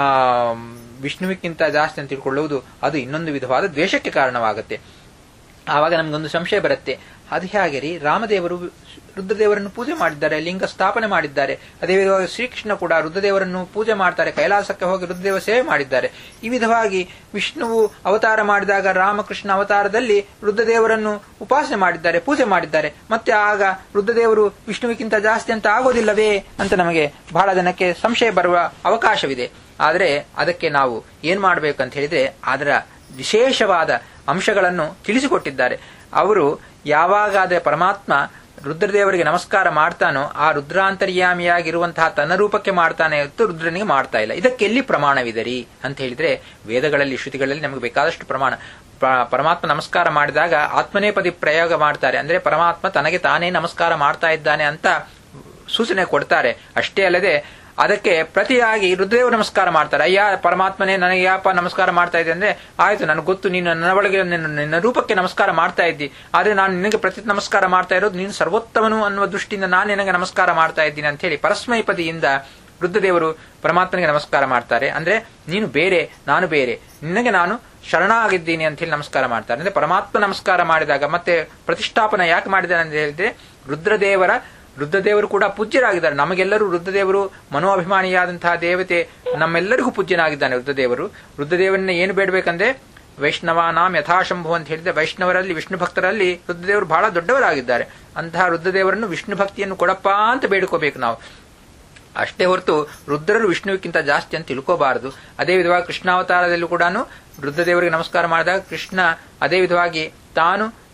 ವಿಷ್ಣುವಿಗಿಂತ ಜಾಸ್ತಿ ಅಂತ ತಿಳ್ಕೊಳ್ಳುವುದು ಅದು ಇನ್ನೊಂದು ವಿಧವಾದ ದ್ವೇಷಕ್ಕೆ ಕಾರಣವಾಗುತ್ತೆ ಆವಾಗ ನಮಗೊಂದು ಸಂಶಯ ಬರುತ್ತೆ ಅದು ಹೇಗೆ ರೀ ರಾಮದೇವರು ರುದ್ರದೇವರನ್ನು ಪೂಜೆ ಮಾಡಿದ್ದಾರೆ ಲಿಂಗ ಸ್ಥಾಪನೆ ಮಾಡಿದ್ದಾರೆ ಅದೇ ವಿಧವಾಗಿ ಶ್ರೀಕೃಷ್ಣ ಕೂಡ ರುದ್ರದೇವರನ್ನು ಪೂಜೆ ಮಾಡ್ತಾರೆ ಕೈಲಾಸಕ್ಕೆ ಹೋಗಿ ರುದ್ರದೇವ ಸೇವೆ ಮಾಡಿದ್ದಾರೆ ಈ ವಿಧವಾಗಿ ವಿಷ್ಣುವು ಅವತಾರ ಮಾಡಿದಾಗ ರಾಮಕೃಷ್ಣ ಅವತಾರದಲ್ಲಿ ರುದ್ರದೇವರನ್ನು ಉಪಾಸನೆ ಮಾಡಿದ್ದಾರೆ ಪೂಜೆ ಮಾಡಿದ್ದಾರೆ ಮತ್ತೆ ಆಗ ರುದ್ರದೇವರು ವಿಷ್ಣುವಿಗಿಂತ ಜಾಸ್ತಿ ಅಂತ ಆಗೋದಿಲ್ಲವೇ ಅಂತ ನಮಗೆ ಬಹಳ ಜನಕ್ಕೆ ಸಂಶಯ ಬರುವ ಅವಕಾಶವಿದೆ ಆದರೆ ಅದಕ್ಕೆ ನಾವು ಏನ್ ಮಾಡಬೇಕಂತ ಹೇಳಿದ್ರೆ ಅದರ ವಿಶೇಷವಾದ ಅಂಶಗಳನ್ನು ತಿಳಿಸಿಕೊಟ್ಟಿದ್ದಾರೆ ಅವರು ಯಾವಾಗಾದರೆ ಪರಮಾತ್ಮ ರುದ್ರದೇವರಿಗೆ ನಮಸ್ಕಾರ ಮಾಡ್ತಾನೋ ಆ ರುದ್ರಾಂತರ್ಯಾಮಿಯಾಗಿರುವಂತಹ ತನ್ನ ರೂಪಕ್ಕೆ ಮಾಡ್ತಾನೆ ಹೊತ್ತು ರುದ್ರನಿಗೆ ಮಾಡ್ತಾ ಇಲ್ಲ ಇದಕ್ಕೆ ಎಲ್ಲಿ ಪ್ರಮಾಣವಿದೆ ರೀ ಅಂತ ಹೇಳಿದ್ರೆ ವೇದಗಳಲ್ಲಿ ಶ್ರುತಿಗಳಲ್ಲಿ ನಮಗೆ ಬೇಕಾದಷ್ಟು ಪ್ರಮಾಣ ಪರಮಾತ್ಮ ನಮಸ್ಕಾರ ಮಾಡಿದಾಗ ಆತ್ಮನೇಪದಿ ಪ್ರಯೋಗ ಮಾಡ್ತಾರೆ ಅಂದ್ರೆ ಪರಮಾತ್ಮ ತನಗೆ ತಾನೇ ನಮಸ್ಕಾರ ಮಾಡ್ತಾ ಇದ್ದಾನೆ ಅಂತ ಸೂಚನೆ ಕೊಡ್ತಾರೆ ಅಷ್ಟೇ ಅಲ್ಲದೆ ಅದಕ್ಕೆ ಪ್ರತಿಯಾಗಿ ರುದ್ರದೇವ ನಮಸ್ಕಾರ ಮಾಡ್ತಾರೆ ಅಯ್ಯ ಪರಮಾತ್ಮನೇ ನನಗೆ ಯಾಪ ನಮಸ್ಕಾರ ಮಾಡ್ತಾ ಇದ್ದೆ ಅಂದ್ರೆ ಆಯ್ತು ನನಗೆ ಗೊತ್ತು ನೀನು ನನ್ನ ಒಳಗೆ ನಿನ್ನ ರೂಪಕ್ಕೆ ನಮಸ್ಕಾರ ಮಾಡ್ತಾ ಇದ್ದಿ ಆದ್ರೆ ನಾನು ನಿನಗೆ ಪ್ರತಿ ನಮಸ್ಕಾರ ಮಾಡ್ತಾ ಇರೋದು ನೀನು ಸರ್ವೋತ್ತಮನು ಅನ್ನುವ ದೃಷ್ಟಿಯಿಂದ ನಾನು ನಿನಗೆ ನಮಸ್ಕಾರ ಮಾಡ್ತಾ ಇದ್ದೀನಿ ಅಂತ ಹೇಳಿ ಪರಸ್ಮೈಪದಿಯಿಂದ ರುದ್ರದೇವರು ಪರಮಾತ್ಮನಿಗೆ ನಮಸ್ಕಾರ ಮಾಡ್ತಾರೆ ಅಂದ್ರೆ ನೀನು ಬೇರೆ ನಾನು ಬೇರೆ ನಿನಗೆ ನಾನು ಶರಣಾಗಿದ್ದೀನಿ ಅಂತ ಹೇಳಿ ನಮಸ್ಕಾರ ಮಾಡ್ತಾರೆ ಅಂದ್ರೆ ಪರಮಾತ್ಮ ನಮಸ್ಕಾರ ಮಾಡಿದಾಗ ಮತ್ತೆ ಪ್ರತಿಷ್ಠಾಪನ ಯಾಕೆ ಮಾಡಿದ್ದಾನೆ ಅಂತ ಹೇಳಿದ್ರೆ ರುದ್ರದೇವರ ರುದ್ರದೇವರು ಕೂಡ ಪೂಜ್ಯರಾಗಿದ್ದಾರೆ ನಮಗೆಲ್ಲರೂ ರುದ್ರದೇವರು ಮನೋಭಿಮಾನಿಯಾದಂತಹ ದೇವತೆ ನಮ್ಮೆಲ್ಲರಿಗೂ ಪೂಜ್ಯನಾಗಿದ್ದಾನೆ ರುದ್ರದೇವರು ರುದ್ರದೇವರನ್ನ ಏನು ಬೇಡಬೇಕಂದ್ರೆ ವೈಷ್ಣವಾನಾಂ ಯಥಾಶಂಭು ಅಂತ ಹೇಳಿದ್ರೆ ವೈಷ್ಣವರಲ್ಲಿ ವಿಷ್ಣು ಭಕ್ತರಲ್ಲಿ ರುದ್ರದೇವರು ಬಹಳ ದೊಡ್ಡವರಾಗಿದ್ದಾರೆ ಅಂತಹ ರುದ್ರದೇವರನ್ನು ವಿಷ್ಣು ಭಕ್ತಿಯನ್ನು ಕೊಡಪ್ಪ ಅಂತ ಬೇಡ್ಕೋಬೇಕು ನಾವು ಅಷ್ಟೇ ಹೊರತು ರುದ್ರರು ವಿಷ್ಣುವಿಗಿಂತ ಜಾಸ್ತಿ ಅಂತ ತಿಳ್ಕೋಬಾರದು ಅದೇ ವಿಧವಾಗಿ ಕೃಷ್ಣಾವತಾರದಲ್ಲೂ ಕೂಡ ರುದ್ರದೇವರಿಗೆ ನಮಸ್ಕಾರ ಮಾಡಿದಾಗ ಕೃಷ್ಣ ಅದೇ ವಿಧವಾಗಿ ತಾನು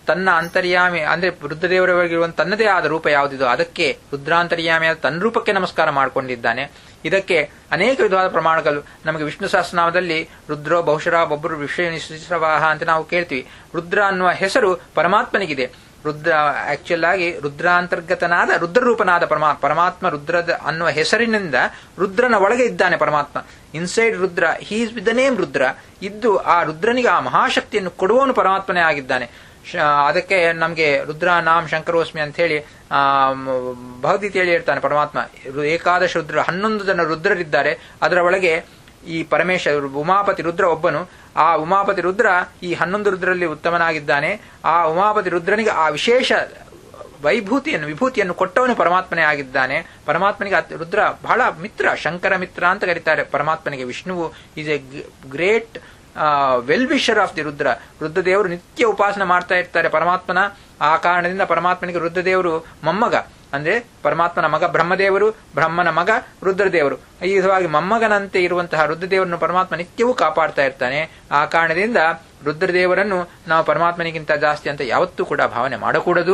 ತನ್ನ ಅಂತರ್ಯಾಮಿ ಅಂದ್ರೆ ರುದ್ರದೇವರವರೆಗಿರುವ ತನ್ನದೇ ಆದ ರೂಪ ಯಾವುದಿದೋ ಅದಕ್ಕೆ ರುದ್ರಾಂತರ್ಯಾಮಿಯಾದ ತನ್ನ ರೂಪಕ್ಕೆ ನಮಸ್ಕಾರ ಮಾಡಿಕೊಂಡಿದ್ದಾನೆ ಇದಕ್ಕೆ ಅನೇಕ ವಿಧವಾದ ಪ್ರಮಾಣಗಳು ನಮಗೆ ವಿಷ್ಣು ಸಹಸ್ರನಾಮದಲ್ಲಿ ರುದ್ರೋ ಬಹುಶಃ ಒಬ್ಬರು ವಿಶ್ವವಾಹ ಅಂತ ನಾವು ಕೇಳ್ತೀವಿ ರುದ್ರ ಅನ್ನುವ ಹೆಸರು ಪರಮಾತ್ಮನಿಗಿದೆ ರುದ್ರ ಆಕ್ಚುಲ್ ಆಗಿ ರುದ್ರಾಂತರ್ಗತನಾದ ರುದ್ರರೂಪನಾದ ಪರಮಾ ಪರಮಾತ್ಮ ರುದ್ರದ ಅನ್ನುವ ಹೆಸರಿನಿಂದ ರುದ್ರನ ಒಳಗೆ ಇದ್ದಾನೆ ಪರಮಾತ್ಮ inside Rudra he's with the name Rudra ಇದ್ದು ಆ ರುದ್ರನಿಗೆ ಆ ಮಹಾಶಕ್ತಿಯನ್ನು ಕೊಡುವವನು ಪರಮಾತ್ಮನೇ ಆಗಿದ್ದಾನೆ ಅದಕ್ಕೆ ನಮಗೆ ರುದ್ರ ನಾಮ್ ಶಂಕರೋಸ್ಮಿ ಅಂತ ಹೇಳಿ ಆ ಭಗವದ್ಗೀತೆಯಲ್ಲಿ ಹೇಳ್ತಾನೆ ಪರಮಾತ್ಮ ಏಕಾದಶ ರುದ್ರ ಹನ್ನೊಂದು ಜನ ರುದ್ರರಿದ್ದಾರೆ ಅದರ ಒಳಗೆ ಈ ಪರಮೇಶ ಉಮಾಪತಿ ರುದ್ರ ಒಬ್ಬನು ಆ ಉಮಾಪತಿ ರುದ್ರ ಈ ಹನ್ನೊಂದು ರುದ್ರಲ್ಲಿ ಉತ್ತಮನಾಗಿದ್ದಾನೆ ಆ ಉಮಾಪತಿ ರುದ್ರನಿಗೆ ಆ ವಿಶೇಷ ವೈಭೂತಿಯನ್ನು ವಿಭೂತಿಯನ್ನು ಕೊಟ್ಟವನು ಪರಮಾತ್ಮನೇ ಆಗಿದ್ದಾನೆ ಪರಮಾತ್ಮನಿಗೆ ರುದ್ರ ಬಹಳ ಮಿತ್ರ ಶಂಕರ ಮಿತ್ರ ಅಂತ ಕರೀತಾರೆ ಪರಮಾತ್ಮನಿಗೆ ವಿಷ್ಣುವು is a great well wisher of the Rudra ರುದ್ರದೇವರು ನಿತ್ಯ ಉಪಾಸನೆ ಮಾಡ್ತಾ ಇರ್ತಾರೆ ಪರಮಾತ್ಮನ ಆ ಕಾರಣದಿಂದ ಪರಮಾತ್ಮನಿಗೆ ರುದ್ರದೇವರು ಮೊಮ್ಮಗ ಅಂದ್ರೆ ಪರಮಾತ್ಮನ ಮಗ ಬ್ರಹ್ಮದೇವರು ಬ್ರಹ್ಮನ ಮಗ ರುದ್ರದೇವರು ಈ ವಿಧವಾಗಿ ಮೊಮ್ಮಗನಂತೆ ಇರುವಂತಹ ರುದ್ರದೇವರನ್ನು ಪರಮಾತ್ಮ ನಿತ್ಯವೂ ಕಾಪಾಡ್ತಾ ಇರ್ತಾನೆ ಆ ಕಾರಣದಿಂದ ರುದ್ರದೇವರನ್ನು ನಾವು ಪರಮಾತ್ಮನಿಗಿಂತ ಜಾಸ್ತಿ ಅಂತ ಯಾವತ್ತೂ ಕೂಡ ಭಾವನೆ ಮಾಡಕೂಡದು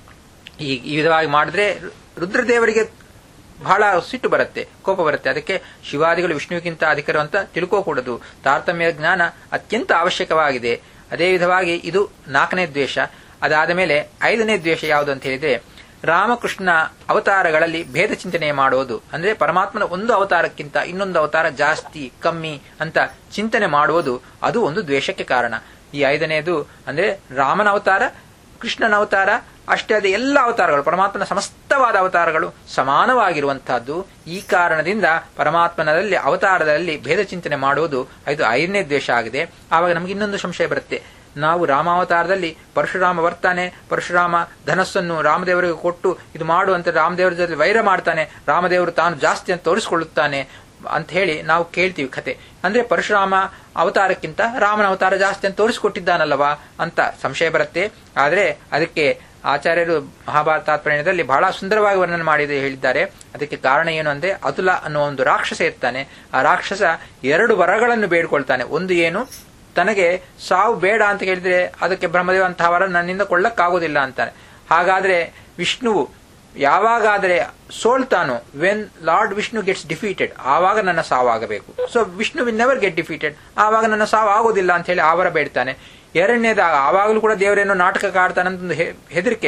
ಈ ಈ ವಿಧವಾಗಿ ಮಾಡಿದ್ರೆ ರುದ್ರದೇವರಿಗೆ ಬಹಳ ಸಿಟ್ಟು ಬರುತ್ತೆ ಕೋಪ ಬರುತ್ತೆ ಅದಕ್ಕೆ ಶಿವಾದಿಗಳು ವಿಷ್ಣುವಿಗಿಂತ ಅಧಿಕರು ಅಂತ ತಿಳ್ಕೋಕೂಡದು ತಾರತಮ್ಯ ಜ್ಞಾನ ಅತ್ಯಂತ ಅವಶ್ಯಕವಾಗಿದೆ ಅದೇ ವಿಧವಾಗಿ ಇದು ನಾಲ್ಕನೇ ದ್ವೇಷ ಅದಾದ ಮೇಲೆ ಐದನೇ ದ್ವೇಷ ಯಾವುದು ಅಂತ ಹೇಳಿದ್ರೆ ರಾಮಕೃಷ್ಣ ಅವತಾರಗಳಲ್ಲಿ ಭೇದ ಚಿಂತನೆ ಮಾಡುವುದು ಅಂದ್ರೆ ಪರಮಾತ್ಮನ ಒಂದು ಅವತಾರಕ್ಕಿಂತ ಇನ್ನೊಂದು ಅವತಾರ ಜಾಸ್ತಿ ಕಮ್ಮಿ ಅಂತ ಚಿಂತನೆ ಮಾಡುವುದು ಅದು ಒಂದು ದ್ವೇಷಕ್ಕೆ ಕಾರಣ ಈ ಐದನೇದು ಅಂದ್ರೆ ರಾಮನ ಅವತಾರ ಕೃಷ್ಣನ ಅವತಾರ ಅಷ್ಟೇ ಅದೇ ಎಲ್ಲ ಅವತಾರಗಳು ಪರಮಾತ್ಮನ ಸಮಸ್ತವಾದ ಅವತಾರಗಳು ಸಮಾನವಾಗಿರುವಂತಹದ್ದು ಈ ಕಾರಣದಿಂದ ಪರಮಾತ್ಮನಲ್ಲಿ ಅವತಾರದಲ್ಲಿ ಭೇದ ಚಿಂತನೆ ಮಾಡುವುದು ಇದು ಐದನೇ ದ್ವೇಷ ಆಗಿದೆ ಆವಾಗ ನಮಗೆ ಇನ್ನೊಂದು ಸಂಶಯ ಬರುತ್ತೆ ನಾವು ರಾಮಾವತಾರದಲ್ಲಿ ಪರಶುರಾಮ ಬರ್ತಾನೆ ಪರಶುರಾಮ ಧನಸ್ಸನ್ನು ರಾಮದೇವರಿಗೆ ಕೊಟ್ಟು ಇದು ಮಾಡು ಅಂತ ರಾಮದೇವರ ಜೊತೆ ವೈರ ಮಾಡ್ತಾನೆ ರಾಮದೇವರು ತಾನು ಜಾಸ್ತಿ ಅಂತ ತೋರಿಸಿಕೊಳ್ಳುತ್ತಾನೆ ಅಂತ ಹೇಳಿ ನಾವು ಕೇಳ್ತೀವಿ ಕತೆ ಅಂದ್ರೆ ಪರಶುರಾಮ ಅವತಾರಕ್ಕಿಂತ ರಾಮನ ಅವತಾರ ಜಾಸ್ತಿ ಅಂತ ತೋರಿಸಿಕೊಟ್ಟಿದ್ದಾನಲ್ಲವಾ ಅಂತ ಸಂಶಯ ಬರುತ್ತೆ ಆದ್ರೆ ಅದಕ್ಕೆ ಆಚಾರ್ಯರು ಮಹಾಭಾರತ ತಾತ್ಪರ್ಯದಲ್ಲಿ ಬಹಳ ಸುಂದರವಾಗಿ ವರ್ಣನೆ ಮಾಡಿದೆ ಹೇಳಿದ್ದಾರೆ ಅದಕ್ಕೆ ಕಾರಣ ಏನು ಅಂದ್ರೆ ಅತುಲ ಅನ್ನುವ ಒಂದು ರಾಕ್ಷಸ ಇರ್ತಾನೆ ಆ ರಾಕ್ಷಸ ಎರಡು ವರಗಳನ್ನು ಬೇಡ್ಕೊಳ್ತಾನೆ ಒಂದು ಏನು ತನಗೆ ಸಾವು ಬೇಡ ಅಂತ ಹೇಳಿದ್ರೆ ಅದಕ್ಕೆ ಬ್ರಹ್ಮದೇವ ಅಂತಹ ವರ ನನ್ನಿಂದ ಕೊಳ್ಳಕ್ಕಾಗೋದಿಲ್ಲ ಅಂತಾನೆ ಹಾಗಾದ್ರೆ ವಿಷ್ಣುವು ಯಾವಾಗಾದರೆ ಸೋಲ್ತಾನೋ when Lord Vishnu gets defeated ಆವಾಗ ನನ್ನ ಸಾವಾಗಬೇಕು so Vishnu will never get defeated ಆವಾಗ ನನ್ನ ಸಾವು ಆಗೋದಿಲ್ಲ ಅಂತ ಹೇಳಿ ಆವರ ಬೇಡ್ತಾನೆ ಎರಡನೇದಾಗ ಆವಾಗಲೂ ಕೂಡ ದೇವರೇನೋ ನಾಟಕ ಆಡ್ತಾನಂತ ಹೆದರಿಕೆ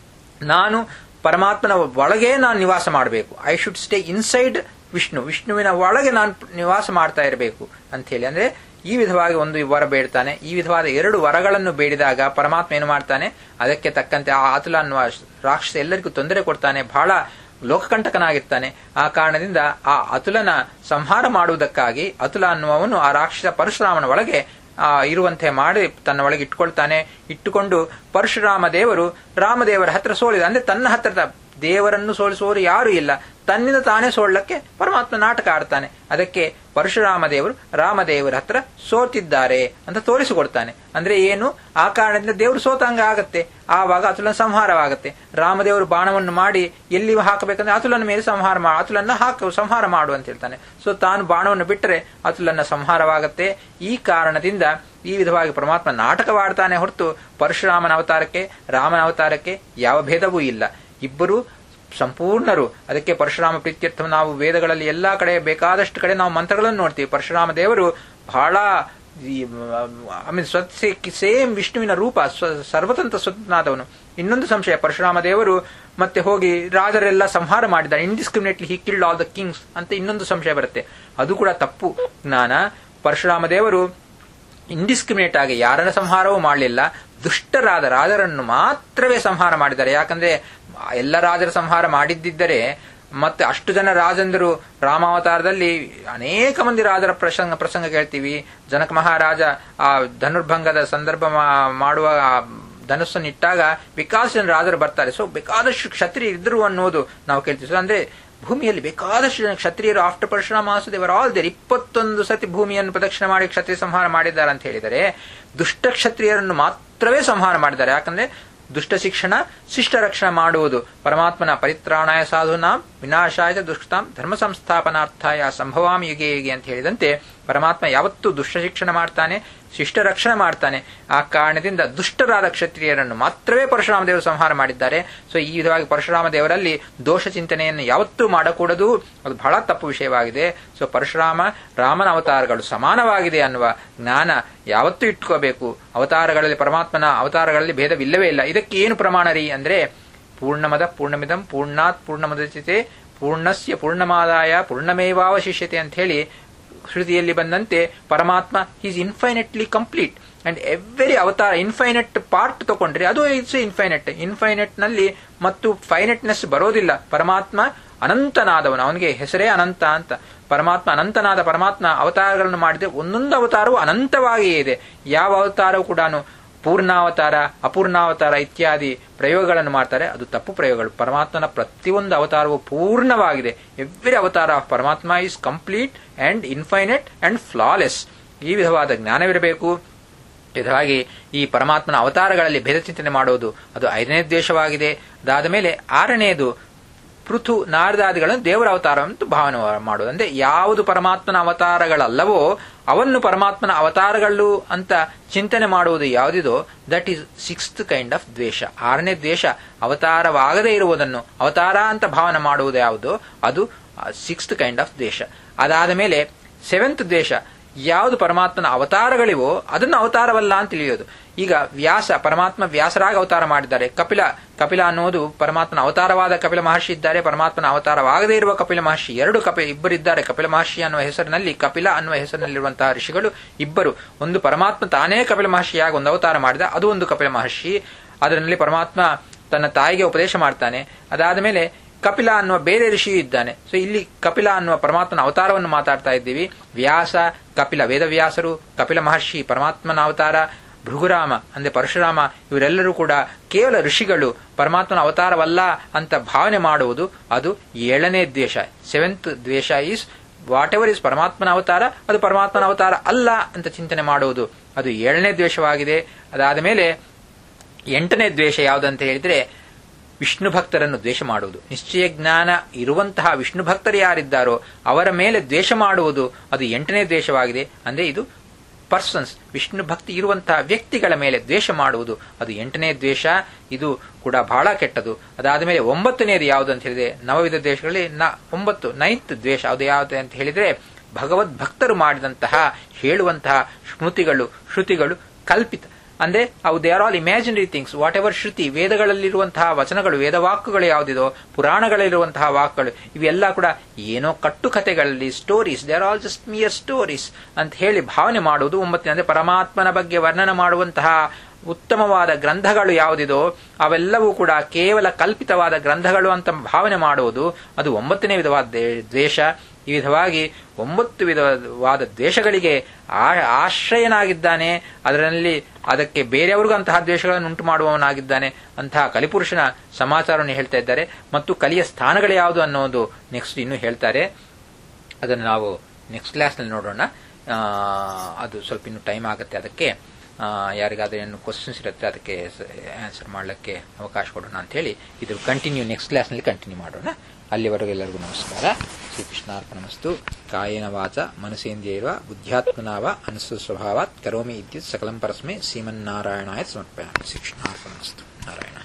ನಾನು ಪರಮಾತ್ಮನ ಒಳಗೆ ನಾನು ನಿವಾಸ ಮಾಡಬೇಕು I should stay inside Vishnu ವಿಷ್ಣುವಿನ ಒಳಗೆ ನಾನು ನಿವಾಸ ಮಾಡ್ತಾ ಇರಬೇಕು ಅಂತ ಹೇಳಿ ಅಂದ್ರೆ ಈ ವಿಧವಾಗಿ ಒಂದು ವರ ಬೇಡ್ತಾನೆ ಈ ವಿಧವಾದ ಎರಡು ವರಗಳನ್ನು ಬೇಡಿದಾಗ ಪರಮಾತ್ಮ ಏನು ಮಾಡ್ತಾನೆ ಅದಕ್ಕೆ ತಕ್ಕಂತೆ ಆ ಅತುಲ ಅನ್ನುವ ರಾಕ್ಷಸ ಎಲ್ಲರಿಗೂ ತೊಂದರೆ ಕೊಡ್ತಾನೆ ಬಹಳ ಲೋಕಕಂಟಕನಾಗಿರ್ತಾನೆ ಆ ಕಾರಣದಿಂದ ಆ ಅತುಲನ ಸಂಹಾರ ಮಾಡುವುದಕ್ಕಾಗಿ ಅತುಲ ಅನ್ನುವವನು ಆ ರಾಕ್ಷಸ ಪರಶುರಾಮನ ಒಳಗೆ ಆ ಇರುವಂತೆ ಮಾಡಿ ತನ್ನ ಒಳಗೆ ಇಟ್ಕೊಳ್ತಾನೆ ಇಟ್ಟುಕೊಂಡು ಪರಶುರಾಮ ದೇವರು ರಾಮದೇವರ ಹತ್ರ ಸೋಲಿದ ಅಂದ್ರೆ ತನ್ನ ಹತ್ರದ ದೇವರನ್ನು ಸೋಲಿಸುವವರು ಯಾರು ಇಲ್ಲ ತನ್ನಿಂದ ತಾನೇ ಸೋಳ್ಳಕ್ಕೆ ಪರಮಾತ್ಮ ನಾಟಕ ಆಡ್ತಾನೆ ಅದಕ್ಕೆ ಪರಶುರಾಮ ದೇವರು ರಾಮದೇವರ ಹತ್ರ ಸೋತಿದ್ದಾರೆ ಅಂತ ತೋರಿಸಿಕೊಡ್ತಾನೆ ಅಂದ್ರೆ ಏನು ಆ ಕಾರಣದಿಂದ ದೇವರು ಸೋತಂಗ ಆಗತ್ತೆ ಆವಾಗ ಅತುಲನ ಸಂಹಾರವಾಗತ್ತೆ ರಾಮದೇವರು ಬಾಣವನ್ನು ಮಾಡಿ ಎಲ್ಲಿ ಹಾಕಬೇಕಂದ್ರೆ ಅತುಲನ ಮೇಲೆ ಸಂಹಾರ ಮಾಡ ಅತುಲನ್ನ ಹಾಕ ಸಂಹಾರ ಮಾಡು ಅಂತ ಹೇಳ್ತಾನೆ ಸೊ ತಾನು ಬಾಣವನ್ನು ಬಿಟ್ಟರೆ ಅತುಲನ್ನ ಸಂಹಾರವಾಗತ್ತೆ ಈ ಕಾರಣದಿಂದ ಈ ವಿಧವಾಗಿ ಪರಮಾತ್ಮ ನಾಟಕವಾಡ್ತಾನೆ ಹೊರತು ಪರಶುರಾಮನ ಅವತಾರಕ್ಕೆ ರಾಮನ ಅವತಾರಕ್ಕೆ ಯಾವ ಭೇದವೂ ಇಲ್ಲ ಇಬ್ಬರು ಸಂಪೂರ್ಣರು ಅದಕ್ಕೆ ಪರಶುರಾಮ ಪ್ರೀತ್ಯರ್ಥ ನಾವು ವೇದಗಳಲ್ಲಿ ಎಲ್ಲಾ ಕಡೆ ಬೇಕಾದಷ್ಟು ಕಡೆ ನಾವು ಮಂತ್ರಗಳನ್ನು ನೋಡ್ತೀವಿ ಪರಶುರಾಮ ದೇವರು ಬಹಳ ಐ ಮೀನ್ ಸೇಮ್ ವಿಷ್ಣುವಿನ ರೂಪ ಸರ್ವತಂತ್ರ ಸ್ವತಂತ್ರನಾದವನು ಇನ್ನೊಂದು ಸಂಶಯ ಪರಶುರಾಮ ದೇವರು ಮತ್ತೆ ಹೋಗಿ ರಾಜರೆಲ್ಲ ಸಂಹಾರ ಮಾಡಿದ್ದಾರೆ indiscriminately he killed all the kings ಅಂತ ಇನ್ನೊಂದು ಸಂಶಯ ಬರುತ್ತೆ ಅದು ಕೂಡ ತಪ್ಪು ಜ್ಞಾನ ಪರಶುರಾಮ ದೇವರು ಇಂಡಿಸ್ಕ್ರಿಮಿನೇಟ್ ಆಗಿ ಯಾರನ್ನ ಸಂಹಾರವೂ ಮಾಡಲಿಲ್ಲ ದುಷ್ಟರಾದ ರಾಜರನ್ನು ಮಾತ್ರವೇ ಸಂಹಾರ ಮಾಡಿದ್ದಾರೆ ಯಾಕಂದ್ರೆ ಎಲ್ಲ ರಾಜರ ಸಂಹಾರ ಮಾಡಿದ್ದಿದ್ದರೆ ಮತ್ತೆ ಅಷ್ಟು ಜನ ರಾಜಂದರು ರಾಮಾವತಾರದಲ್ಲಿ ಅನೇಕ ಮಂದಿ ರಾಜರ ಪ್ರಸಂಗ ಪ್ರಸಂಗ ಕೇಳ್ತೀವಿ ಜನಕ ಮಹಾರಾಜ ಆ ಧನುರ್ಭಂಗದ ಸಂದರ್ಭ ಮಾಡುವ ಧನುಸ್ಸನ್ನು ಇಟ್ಟಾಗ ಬೇಕಾದಷ್ಟು ಜನ ರಾಜರು ಬರ್ತಾರೆ ಸೊ ಬೇಕಾದಷ್ಟು ಕ್ಷತ್ರಿಯ ಇದ್ರು ಅನ್ನೋದು ನಾವು ಕೇಳ್ತೀವಿ ಸೊ ಅಂದ್ರೆ ಭೂಮಿಯಲ್ಲಿ ಬೇಕಾದಷ್ಟು ಜನ ಕ್ಷತ್ರಿಯರು ಆಫ್ಟರ್ ಪರಶುರಾಮ ದೇವರ್ ಆಲ್ ದೇರ್ ಇಪ್ಪತ್ತೊಂದು ಸತಿ ಭೂಮಿಯನ್ನು ಪ್ರದಕ್ಷಿಣೆ ಮಾಡಿ ಕ್ಷತ್ರಿಯ ಸಂಹಾರ ಮಾಡಿದ್ದಾರೆ ಅಂತ ಹೇಳಿದರೆ ದುಷ್ಟ ಕ್ಷತ್ರಿಯರನ್ನು ಮಾತ್ರವೇ ಸಂಹಾರ ಮಾಡಿದ್ದಾರೆ ಯಾಕಂದ್ರೆ ದುಷ್ಟ ಶಿಕ್ಷಣ ಶಿಷ್ಟ ರಕ್ಷಣೆ ಮಾಡುವುದು ಪರಮಾತ್ಮನ ಪರಿತ್ರಾಣಾಯ ಸಾಧುನಾಂ ವಿನಾಶಾಯ ದುಷ್ಟಾಂ ಧರ್ಮ ಸಂಸ್ಥಾಪನಾರ್ಥಾಯ ಸಂಭವಾಮಿ ಯುಗೆ ಯುಗೆ ಅಂತ ಹೇಳಿದಂತೆ ಪರಮಾತ್ಮ ಯಾವತ್ತೂ ದುಷ್ಟ ಶಿಕ್ಷಣ ಮಾಡ್ತಾನೆ ಶಿಷ್ಟ ರಕ್ಷಣೆ ಮಾಡ್ತಾನೆ ಆ ಕಾರಣದಿಂದ ದುಷ್ಟರಾದ ಕ್ಷತ್ರಿಯರನ್ನು ಮಾತ್ರವೇ ಪರಶುರಾಮ ದೇವರು ಸಂಹಾರ ಮಾಡಿದ್ದಾರೆ ಸೊ ಈ ವಿಧವಾಗಿ ಪರಶುರಾಮ ದೇವರಲ್ಲಿ ದೋಷ ಚಿಂತನೆಯನ್ನು ಯಾವತ್ತೂ ಮಾಡಕೂಡದು ಅದು ಬಹಳ ತಪ್ಪು ವಿಷಯವಾಗಿದೆ ಸೊ ಪರಶುರಾಮ ರಾಮನ ಅವತಾರಗಳು ಸಮಾನವಾಗಿದೆ ಅನ್ನುವ ಜ್ಞಾನ ಯಾವತ್ತೂ ಇಟ್ಕೋಬೇಕು ಅವತಾರಗಳಲ್ಲಿ ಪರಮಾತ್ಮನ ಅವತಾರಗಳಲ್ಲಿ ಭೇದವಿಲ್ಲವೇ ಇಲ್ಲ ಇದಕ್ಕೆ ಏನು ಪ್ರಮಾಣ ರೀ ಅಂದ್ರೆ ಪೂರ್ಣಮದ ಪೂರ್ಣಮಿದಂ ಪೂರ್ಣಾತ್ ಪೂರ್ಣಮದಚಿತೆ ಪೂರ್ಣಸ್ಯ ಪೂರ್ಣಮಾದಾಯ ಪೂರ್ಣಮೇವಾವಶಿಷ್ಯತೆ ಅಂತ ಹೇಳಿ ಶ್ರುತಿಯಲ್ಲಿ ಬಂದಂತೆ ಪರಮಾತ್ಮ is infinitely complete and every ಅವತಾರ ಇನ್ಫೈನೆಟ್ ಪಾರ್ಟ್ ತಗೊಂಡ್ರೆ ಅದು ಇಟ್ಸ್ ಇನ್ಫೈನೆಟ್ ಇನ್ಫೈನೆಟ್ ನಲ್ಲಿ ಮತ್ತು ಫೈನೆಟ್ನೆಸ್ ಬರೋದಿಲ್ಲ ಪರಮಾತ್ಮ ಅನಂತನಾದವನು ಅವನಿಗೆ ಹೆಸರೇ ಅನಂತ ಅಂತ ಪರಮಾತ್ಮ ಅನಂತನಾದ ಪರಮಾತ್ಮ ಅವತಾರಗಳನ್ನು ಮಾಡಿದ್ರೆ ಒಂದೊಂದು ಅವತಾರವು ಅನಂತವಾಗಿಯೇ ಇದೆ ಯಾವ ಅವತಾರವು ಕೂಡ ಪೂರ್ಣಾವತಾರ ಅಪೂರ್ಣಾವತಾರ ಇತ್ಯಾದಿ ಪ್ರಯೋಗಗಳನ್ನು ಮಾಡ್ತಾರೆ ಅದು ತಪ್ಪು ಪ್ರಯೋಗಗಳು ಪರಮಾತ್ಮನ ಪ್ರತಿಯೊಂದು ಅವತಾರವು ಪೂರ್ಣವಾಗಿದೆ ಎವ್ರಿ ಅವತಾರ ಆಫ್ ಪರಮಾತ್ಮ is complete and infinite and flawless ಈ ವಿಧವಾದ ಜ್ಞಾನವಿರಬೇಕು ವಿಧವಾಗಿ ಈ ಪರಮಾತ್ಮನ ಅವತಾರಗಳಲ್ಲಿ ಭೇದ ಚಿಂತನೆ ಮಾಡುವುದು ಅದು ಐದನೇ ದ್ವೇಷವಾಗಿದೆ ಅದಾದ ಮೇಲೆ ಆರನೆಯದು ಪೃಥು ನಾರದಾದಿಗಳನ್ನು ದೇವರ ಅವತಾರ ಅಂತ ಭಾವನೆ ಮಾಡುವುದು ಅಂದ್ರೆ ಯಾವುದು ಪರಮಾತ್ಮನ ಅವತಾರಗಳಲ್ಲವೋ ಅವನ್ನು ಪರಮಾತ್ಮನ ಅವತಾರಗಳು ಅಂತ ಚಿಂತನೆ ಮಾಡುವುದು ಯಾವುದಿದೋ that is sixth kind of ದ್ವೇಷ ಆರನೇ ದ್ವೇಷ ಅವತಾರವಾಗದೇ ಇರುವುದನ್ನು ಅವತಾರ ಅಂತ ಭಾವನೆ ಮಾಡುವುದು ಯಾವುದೋ ಅದು ಸಿಕ್ಸ್ತ್ ಕೈಂಡ್ ಆಫ್ ದ್ವೇಷ ಅದಾದ ಮೇಲೆ ಸೆವೆಂತ್ ದ್ವೇಷ ಯಾವುದು ಪರಮಾತ್ಮನ ಅವತಾರಗಳಿವೋ ಅದನ್ನು ಅವತಾರವಲ್ಲ ಅಂತ ತಿಳಿಯೋದು ಈಗ ವ್ಯಾಸ ಪರಮಾತ್ಮ ವ್ಯಾಸರಾಗ ಅವತಾರ ಮಾಡಿದ್ದಾರೆ ಕಪಿಲ ಕಪಿಲ ಅನ್ನುವುದು ಪರಮಾತ್ಮನ ಅವತಾರವಾದ ಕಪಿಲ ಮಹರ್ಷಿ ಇದ್ದಾರೆ ಪರಮಾತ್ಮನ ಅವತಾರವಾಗದೇ ಇರುವ ಕಪಿಲ ಮಹರ್ಷಿ ಎರಡು ಕಪಿ ಇಬ್ಬರಿದ್ದಾರೆ ಕಪಿಲ ಮಹರ್ಷಿ ಅನ್ನುವ ಹೆಸರಿನಲ್ಲಿ ಕಪಿಲ ಅನ್ನುವ ಹೆಸರಿನಲ್ಲಿರುವಂತಹ ಋಷಿಗಳು ಇಬ್ಬರು ಒಂದು ಪರಮಾತ್ಮ ತಾನೇ ಕಪಿಲ ಮಹರ್ಷಿಯಾಗಿ ಒಂದು ಅವತಾರ ಮಾಡಿದ ಅದು ಒಂದು ಕಪಿಲ ಮಹರ್ಷಿ ಅದರಲ್ಲಿ ಪರಮಾತ್ಮ ತನ್ನ ತಾಯಿಗೆ ಉಪದೇಶ ಮಾಡ್ತಾನೆ ಅದಾದ ಮೇಲೆ ಕಪಿಲ ಅನ್ನುವ ಬೇರೆ ಋಷಿಯು ಇದ್ದಾನೆ ಸೊ ಇಲ್ಲಿ ಕಪಿಲ ಅನ್ನುವ ಪರಮಾತ್ಮನ ಅವತಾರವನ್ನು ಮಾತಾಡ್ತಾ ಇದ್ದೀವಿ ವ್ಯಾಸ ಕಪಿಲ ವೇದವ್ಯಾಸರು ಕಪಿಲ ಮಹರ್ಷಿ ಪರಮಾತ್ಮನ ಅವತಾರ ಭೃಗುರಾಮ ಅಂದ್ರೆ ಪರಶುರಾಮ ಇವರೆಲ್ಲರೂ ಕೂಡ ಕೇವಲ ಋಷಿಗಳು ಪರಮಾತ್ಮನ ಅವತಾರವಲ್ಲ ಅಂತ ಭಾವನೆ ಮಾಡುವುದು ಅದು ಏಳನೇ ದ್ವೇಷ ಸೆವೆಂತ್ ದ್ವೇಷ ಈಸ್ ವಾಟ್ ಎವರ್ ಇಸ್ ಪರಮಾತ್ಮನ ಅವತಾರ ಅದು ಪರಮಾತ್ಮನ ಅವತಾರ ಅಲ್ಲ ಅಂತ ಚಿಂತನೆ ಮಾಡುವುದು ಅದು ಏಳನೇ ದ್ವೇಷವಾಗಿದೆ ಅದಾದ ಮೇಲೆ ಎಂಟನೇ ದ್ವೇಷ ಯಾವುದಂತ ಹೇಳಿದ್ರೆ ವಿಷ್ಣು ಭಕ್ತರನ್ನು ದ್ವೇಷ ಮಾಡುವುದು ನಿಶ್ಚಯ ಜ್ಞಾನ ಇರುವಂತಹ ವಿಷ್ಣು ಭಕ್ತರು ಯಾರಿದ್ದಾರೋ ಅವರ ಮೇಲೆ ದ್ವೇಷ ಮಾಡುವುದು ಅದು ಎಂಟನೇ ದ್ವೇಷವಾಗಿದೆ ಅಂದ್ರೆ ಇದು ಪರ್ಸನ್ಸ್ ವಿಷ್ಣು ಭಕ್ತಿ ಇರುವಂತಹ ವ್ಯಕ್ತಿಗಳ ಮೇಲೆ ದ್ವೇಷ ಮಾಡುವುದು ಅದು ಎಂಟನೇ ದ್ವೇಷ ಇದು ಕೂಡ ಬಹಳ ಕೆಟ್ಟದು ಅದಾದ ಮೇಲೆ ಒಂಬತ್ತನೇದು ಯಾವುದು ಅಂತ ಹೇಳಿದ್ರೆ ನವವಿಧ ದ್ವೇಷಗಳಲ್ಲಿ ನ ಒಂಬತ್ತು ನೈನ್ತ್ ದ್ವೇಷ ಅದು ಯಾವುದು ಅಂತ ಹೇಳಿದ್ರೆ ಭಗವದ್ ಭಕ್ತರು ಮಾಡಿದಂತಹ ಹೇಳುವಂತಹ ಸ್ಮೃತಿಗಳು ಶ್ರುತಿಗಳು ಕಲ್ಪಿತ ಅಂದ್ರೆ ಅವು they are all imaginary things whatever ಶ್ರುತಿ ವೇದಗಳಲ್ಲಿರುವಂತಹ ವಚನಗಳು ವೇದವಾಕ್ಯಗಳು ಯಾವುದಿದೋ ಪುರಾಣಗಳಲ್ಲಿರುವಂತಹ ವಾಕ್ಗಳು ಇವೆಲ್ಲ ಕೂಡ ಏನೋ ಕಟ್ಟುಕತೆಗಳಲ್ಲಿ stories they are all just mere stories ಅಂತ ಹೇಳಿ ಭಾವನೆ ಮಾಡುವುದು ಒಂಬತ್ತನೇ ಅಂದ್ರೆ ಪರಮಾತ್ಮನ ಬಗ್ಗೆ ವರ್ಣನ ಮಾಡುವಂತಹ ಉತ್ತಮವಾದ ಗ್ರಂಥಗಳು ಯಾವುದಿದೋ ಅವೆಲ್ಲವೂ ಕೂಡ ಕೇವಲ ಕಲ್ಪಿತವಾದ ಗ್ರಂಥಗಳು ಅಂತ ಭಾವನೆ ಮಾಡುವುದು ಅದು ಒಂಬತ್ತನೇ ವಿಧವಾದ ದ್ವೇಷ ಈ ವಿಧವಾಗಿ ಒಂಬತ್ತು ವಿಧವಾದ ದ್ವೇಷಗಳಿಗೆ ಆಶ್ರಯನಾಗಿದ್ದಾನೆ ಅದರಲ್ಲಿ ಅದಕ್ಕೆ ಬೇರೆಯವರಿಗೂ ಅಂತಹ ದ್ವೇಷಗಳನ್ನು ಉಂಟು ಮಾಡುವವನಾಗಿದ್ದಾನೆ ಅಂತಹ ಕಲಿಪುರುಷನ ಸಮಾಚಾರವನ್ನು ಹೇಳ್ತಾ ಇದ್ದಾರೆ ಮತ್ತು ಕಲಿಯ ಸ್ಥಾನಗಳು ಯಾವುದು ಅನ್ನೋದು ನೆಕ್ಸ್ಟ್ ಇನ್ನು ಹೇಳ್ತಾರೆ ಅದನ್ನು ನಾವು ನೆಕ್ಸ್ಟ್ ಕ್ಲಾಸ್ನಲ್ಲಿ ನೋಡೋಣ ಅದು ಸ್ವಲ್ಪ ಇನ್ನು ಟೈಮ್ ಆಗುತ್ತೆ ಅದಕ್ಕೆ ಯಾರಿಗಾದ್ರೂ ಏನು ಕ್ವಶನ್ಸ್ ಇರುತ್ತೆ ಅದಕ್ಕೆ ಆನ್ಸರ್ ಮಾಡಲಿಕ್ಕೆ ಅವಕಾಶ ಕೊಡೋಣ ಅಂತ ಹೇಳಿ ಇದು ಕಂಟಿನ್ಯೂ ನೆಕ್ಸ್ಟ್ ಕ್ಲಾಸ್ನಲ್ಲಿ ಕಂಟಿನ್ಯೂ ಮಾಡೋಣ ಅಲ್ಲಿವರೆಗೂ ಎಲ್ಲರಿಗೂ ನಮಸ್ಕಾರ ಶ್ರೀಕೃಷ್ಣಾರ್ಪಣಮಸ್ತು ಕಾಯೇನ ವಾಚ ಮನಸೇಂದ್ರಿಯೈರ್ವ ಬುದ್ಧ್ಯಾತ್ಮನಾವ ಅನಸು ಸ್ವಭಾವಾತ್ ಕರೋಮಿ ಇತ್ಯುತ್ ಸಕಲಂ ಪರಸ್ಮೈ ಶ್ರೀಮನ್ನಾರಾಯಣಾಯ ಸಮರ್ಪಯಾಮಿ ಶ್ರೀಕೃಷ್ಣಾರ್ಪಣಮಸ್ತು ನಾರಾಯಣ